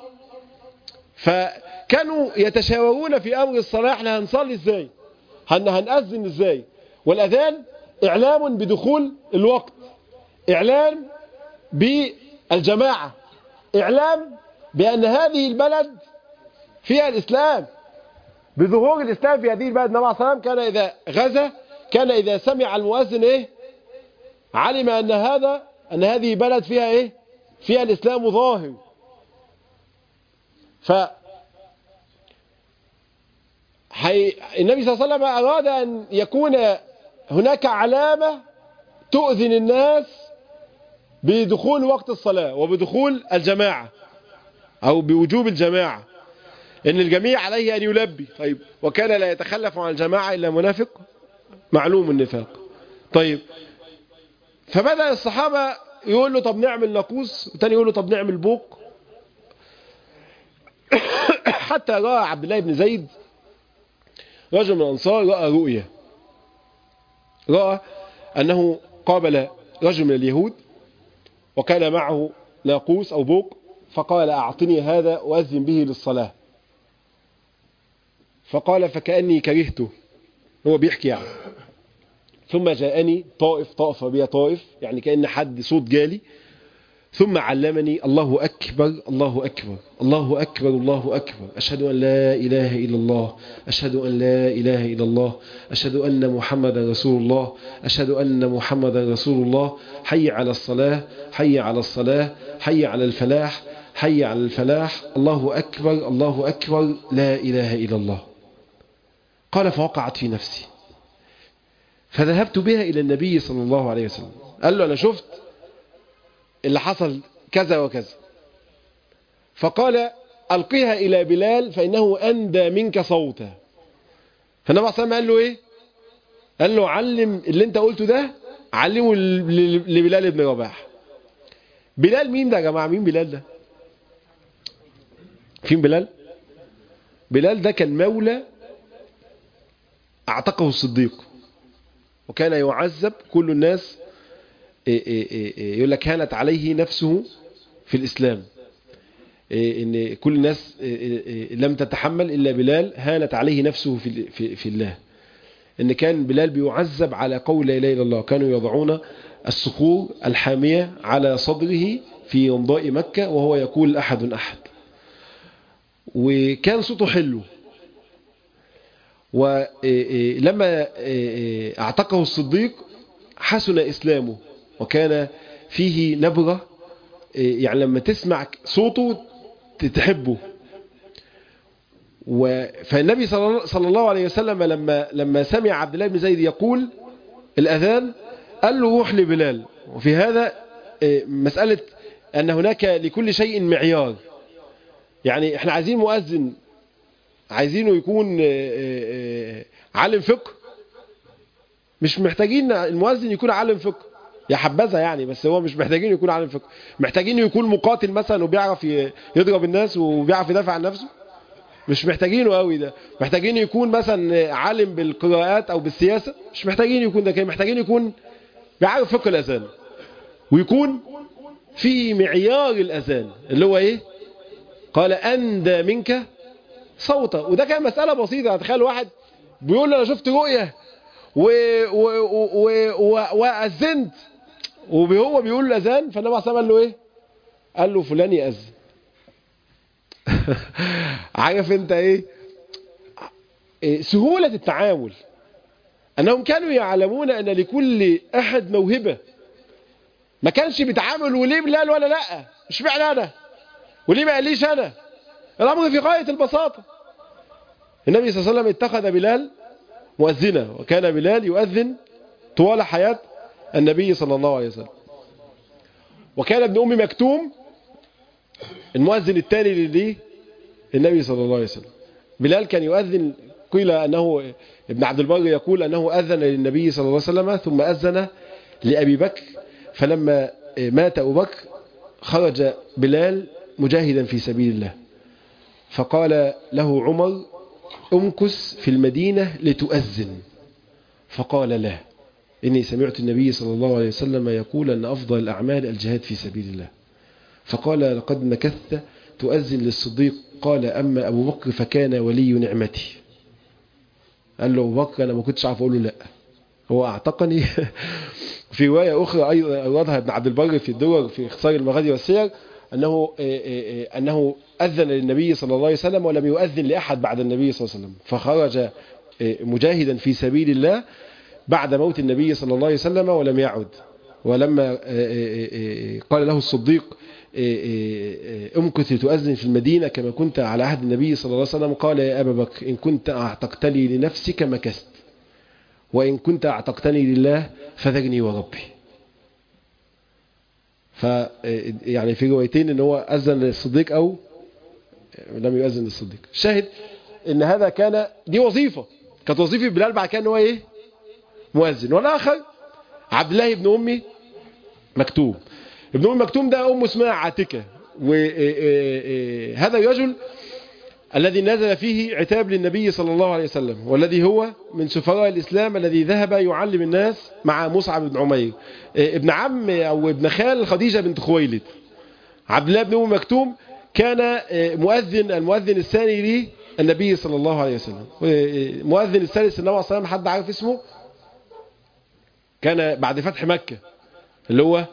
S1: فكانوا يتشاورون في أمر الصلاة احنا هنصلي ازاي هن هنأذن ازاي والأذان إعلام بدخول الوقت إعلام بالجماعة إعلام بأن هذه البلد فيها الإسلام بظهور الإسلام في هذه البلد النبي صلى الله عليه وسلم كان إذا غزا كان إذا سمع المؤذن إيه علم أن هذا أن هذه بلد فيها إيه فيها الإسلام ظاهر ف حي... النبي صلى الله عليه وسلم أراد أن يكون هناك علامة تؤذن الناس بدخول وقت الصلاة وبدخول الجماعة أو بوجوب الجماعة إن الجميع عليه أن يلبي طيب وكان لا يتخلف عن الجماعة إلا منافق معلوم النفاق طيب فبدأ الصحابة يقول له طب نعمل ناقوس والتاني يقول له طب نعمل بوق حتى رأى عبد الله بن زيد رجل من الأنصار رأى رؤية رأى أنه قابل رجل من اليهود وكان معه ناقوس أو بوق فقال أعطني هذا وأذن به للصلاة فقال فكأني كرهته هو بيحكي يعني ثم جاءني طائف طائف بي طائف يعني كأن حد صوت جالي ثم علمني الله أكبر الله أكبر الله أكبر الله أكبر أشهد أن لا إله إلا الله أشهد أن لا إله إلا الله أشهد أن محمدا رسول الله أشهد أن محمدا رسول الله حي على الصلاة حي على الصلاة حي على الفلاح حي على الفلاح الله أكبر الله أكبر لا إله إلا الله قال فوقعت في نفسي فذهبت بها إلى النبي صلى الله عليه وسلم قال له أنا شفت اللي حصل كذا وكذا فقال ألقيها إلى بلال فإنه أندى منك صوتا فالنبي صلى الله عليه وسلم قال له إيه قال له علم اللي انت قلته ده علمه لبلال بن رباح بلال مين ده يا جماعة مين بلال ده فين بلال بلال ده كان مولى اعتقه الصديق وكان يعذب كل الناس يقول لك هانت عليه نفسه في الإسلام ان كل الناس لم تتحمل إلا بلال هانت عليه نفسه في, في, في الله ان كان بلال بيعذب على قول لا اله الا الله كانوا يضعون الصخور الحامية على صدره في ينضاء مكة وهو يقول أحد أحد وكان صوته حلو ولما اعتقه الصديق حسن إسلامه وكان فيه نبرة يعني لما تسمع صوته تحبه فالنبي صلى الله عليه وسلم لما لما سمع عبد الله بن زيد يقول الأذان قال له روح لبلال وفي هذا مسألة أن هناك لكل شيء معيار يعني احنا عايزين مؤذن عايزينه يكون عالم فقه مش محتاجين المؤذن يكون عالم فقه يا حبذا يعني بس هو مش محتاجين يكون عالم فقه محتاجين يكون مقاتل مثلا وبيعرف يضرب الناس وبيعرف يدافع عن نفسه مش محتاجينه قوي ده محتاجين يكون مثلا عالم بالقراءات او بالسياسة مش محتاجين يكون ده كان محتاجين يكون بيعرف فقه الاذان ويكون في معيار الاذان اللي هو ايه قال اندى منك صوتا وده كان مسألة بسيطة تخيل واحد بيقول انا شفت رؤية و... و... و... و... وأذنت وهو بيقول الأذان فالنبي عليه قال له إيه قال له فلان يأذن عارف انت ايه سهولة التعامل انهم كانوا يعلمون ان لكل احد موهبة ما كانش بيتعامل وليه بلال ولا لا مش معنى انا وليه ما قاليش انا الامر في غاية البساطة النبي صلى الله عليه وسلم اتخذ بلال مؤذنا وكان بلال يؤذن طوال حياة النبي صلى الله عليه وسلم وكان ابن أم مكتوم المؤذن الثاني لليه النبي صلى الله عليه وسلم بلال كان يؤذن قيل أنه ابن عبد البر يقول أنه أذن للنبي صلى الله عليه وسلم ثم أذن لأبي بكر فلما مات أبو بكر خرج بلال مجاهدا في سبيل الله فقال له عمر امكس في المدينة لتؤذن فقال لا إني سمعت النبي صلى الله عليه وسلم يقول أن أفضل الأعمال الجهاد في سبيل الله فقال لقد مكثت تؤذن للصديق قال أما أبو بكر فكان ولي نعمتي قال له أبو بكر أنا ما كنتش عارف أقول له لا هو أعتقني في رواية أخرى أيضا أوردها ابن عبد البر في الدور في اختصار المغازي والسير أنه أنه أذن للنبي صلى الله عليه وسلم ولم يؤذن لأحد بعد النبي صلى الله عليه وسلم فخرج مجاهدا في سبيل الله بعد موت النبي صلى الله عليه وسلم ولم يعد ولما قال له الصديق امكث تؤذن في المدينة كما كنت على عهد النبي صلى الله عليه وسلم قال يا أبا بكر إن كنت أعتقتني لنفسك مكست وإن كنت أعتقتني لله فذرني وربي ف يعني في روايتين ان هو اذن للصديق او لم يؤذن للصديق شاهد ان هذا كان دي وظيفه كانت وظيفه بلال بعد كده ان هو ايه مؤذن والاخر عبد الله بن امي مكتوم ابن ام مكتوم ده امه اسمها عاتكه وهذا الرجل الذي نزل فيه عتاب للنبي صلى الله عليه وسلم والذي هو من سفراء الإسلام الذي ذهب يعلم الناس مع مصعب بن عمير ابن عم أو ابن خال خديجة بنت خويلد عبد الله بن أم مكتوم كان مؤذن المؤذن الثاني ليه النبي صلى الله عليه وسلم مؤذن الثالث النبي صلى الله عليه وسلم حد عارف اسمه كان بعد فتح مكة اللي هو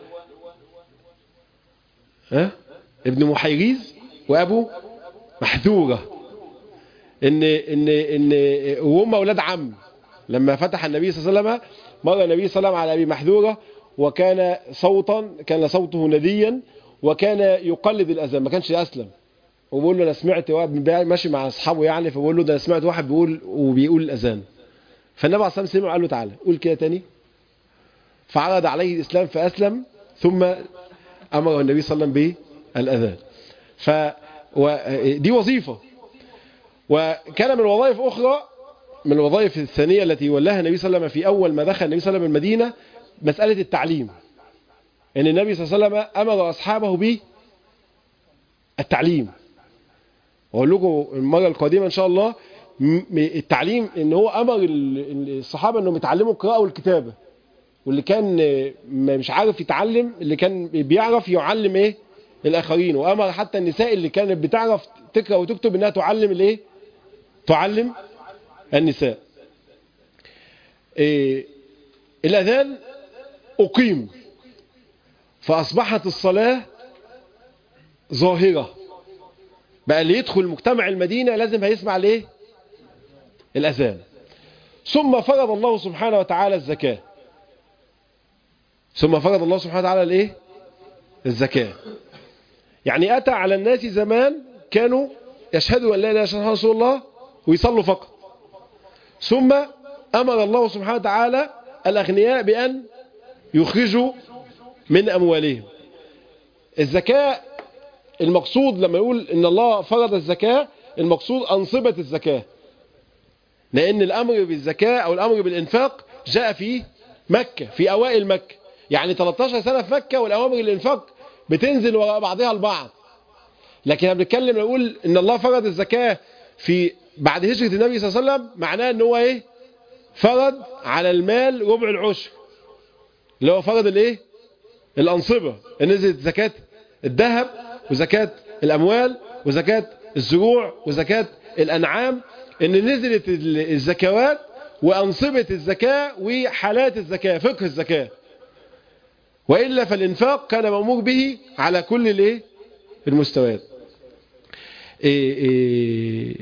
S1: ها ابن محيريز وابو محذورة ان ان ان وهم اولاد عم لما فتح النبي صلى الله عليه وسلم مر النبي صلى الله عليه وسلم على ابي محذورة وكان صوتا كان صوته نديا وكان يقلد الاذان ما كانش يسلم وبقول له انا سمعت واحد ماشي مع اصحابه يعني فبقول له ده انا سمعت واحد بيقول وبيقول الاذان فالنبي عليه الصلاه والسلام سمع قال له تعالى قول كده تاني فعرض عليه الاسلام فاسلم ثم امر النبي صلى الله عليه وسلم بالاذان ف ودي وظيفة وكان من وظائف أخرى من الوظائف الثانية التي ولاها النبي صلى الله عليه وسلم في أول ما دخل النبي صلى الله عليه وسلم المدينة مسألة التعليم أن النبي صلى الله عليه وسلم أمر أصحابه بالتعليم وأقول لكم المرة القادمة إن شاء الله التعليم ان هو امر الصحابه انهم يتعلموا القراءه والكتابه واللي كان مش عارف يتعلم اللي كان بيعرف يعلم ايه الاخرين وامر حتى النساء اللي كانت بتعرف تقرا وتكتب انها تعلم الايه تعلم النساء إيه الاذان اقيم فاصبحت الصلاه ظاهره بقى اللي يدخل مجتمع المدينه لازم هيسمع الايه الأذان ثم فرض الله سبحانه وتعالى الزكاة ثم فرض الله سبحانه وتعالى الايه الزكاة يعني أتى على الناس زمان كانوا يشهدوا أن لا إله إلا رسول الله ويصلوا فقط ثم أمر الله سبحانه وتعالى الأغنياء بأن يخرجوا من أموالهم الزكاة المقصود لما يقول إن الله فرض الزكاة المقصود أنصبة الزكاة لأن الأمر بالزكاة أو الأمر بالإنفاق جاء في مكة في أوائل مكة يعني 13 سنة في مكة والأوامر الإنفاق بتنزل وراء بعضها البعض لكن احنا بنتكلم نقول إن الله فرض الزكاة في بعد هجرة النبي صلى الله عليه وسلم معناه إن هو إيه فرض على المال ربع العشر اللي هو فرض الإيه الأنصبة نزلت زكاة الذهب وزكاة الأموال وزكاة الزروع وزكاة الأنعام ان نزلت الزكوات وانصبة الزكاة وحالات الزكاة فقه الزكاة وإلا فالإنفاق كان مأمور به على كل الايه المستويات إيه إيه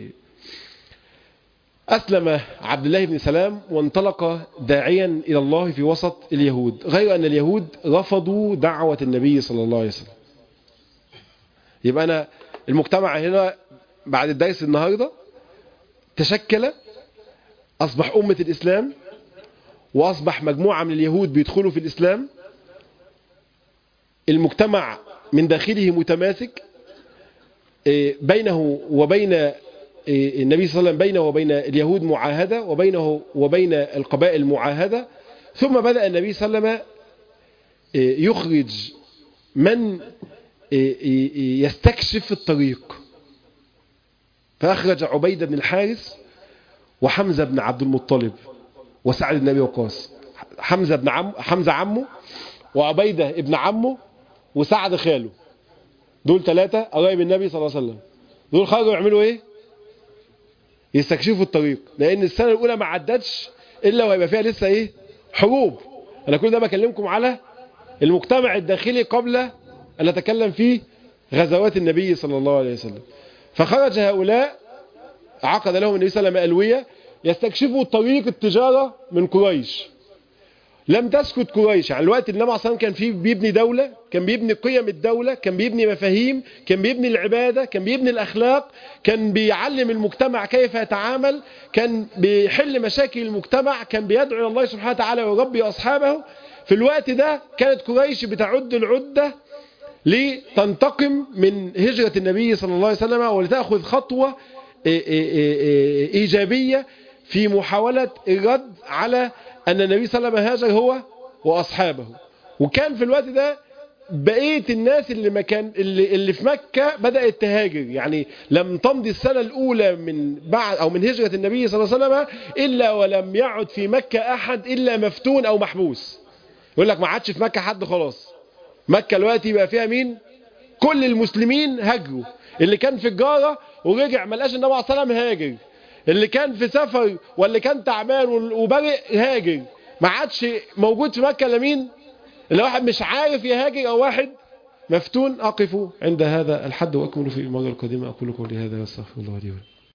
S1: أسلم عبد الله بن سلام وانطلق داعيا إلى الله في وسط اليهود غير أن اليهود رفضوا دعوة النبي صلى الله عليه وسلم يبقى أنا المجتمع هنا بعد الدرس النهاردة تشكل أصبح أمة الإسلام وأصبح مجموعة من اليهود بيدخلوا في الإسلام المجتمع من داخله متماسك بينه وبين النبي صلى الله عليه وسلم بينه وبين اليهود معاهدة وبينه وبين القبائل معاهدة ثم بدأ النبي صلى الله عليه وسلم يخرج من يستكشف الطريق فأخرج عبيدة بن الحارث وحمزة بن عبد المطلب وسعد بن أبي وقاص حمزة بن عم حمزة عمه وعبيدة ابن عمه وسعد خاله دول ثلاثة قرايب النبي صلى الله عليه وسلم دول خرجوا يعملوا ايه يستكشفوا الطريق لان السنة الاولى ما عدتش الا وهيبقى فيها لسه ايه حروب انا كل ده بكلمكم على المجتمع الداخلي قبل ان نتكلم فيه غزوات النبي صلى الله عليه وسلم فخرج هؤلاء عقد لهم النبي صلى الله عليه وسلم ألوية يستكشفوا طريق التجارة من قريش لم تسكت قريش يعني الوقت اللي النبي صلى كان فيه بيبني دولة كان بيبني قيم الدولة كان بيبني مفاهيم كان بيبني العبادة كان بيبني الأخلاق كان بيعلم المجتمع كيف يتعامل كان بيحل مشاكل المجتمع كان بيدعو إلى الله سبحانه وتعالى ويربي أصحابه في الوقت ده كانت قريش بتعد العدة لتنتقم من هجرة النبي صلى الله عليه وسلم ولتأخذ خطوة إيجابية في محاولة الرد على أن النبي صلى الله عليه وسلم هاجر هو وأصحابه وكان في الوقت ده بقية الناس اللي مكان اللي, اللي في مكة بدأت تهاجر يعني لم تمضي السنة الأولى من بعد أو من هجرة النبي صلى الله عليه وسلم إلا ولم يعد في مكة أحد إلا مفتون أو محبوس يقول لك ما عادش في مكة حد خلاص مكة دلوقتي بقى فيها مين كل المسلمين هاجروا اللي كان في الجارة ورجع ما لقاش النبي عليه الصلاه والسلام هاجر اللي كان في سفر واللي كان تعبان وبرئ هاجر ما عادش موجود في مكة الا مين اللي واحد مش عارف يهاجر او واحد مفتون اقف عند هذا الحد واكمل في المره القادمه اقول قولي هذا واستغفر الله لي ولكم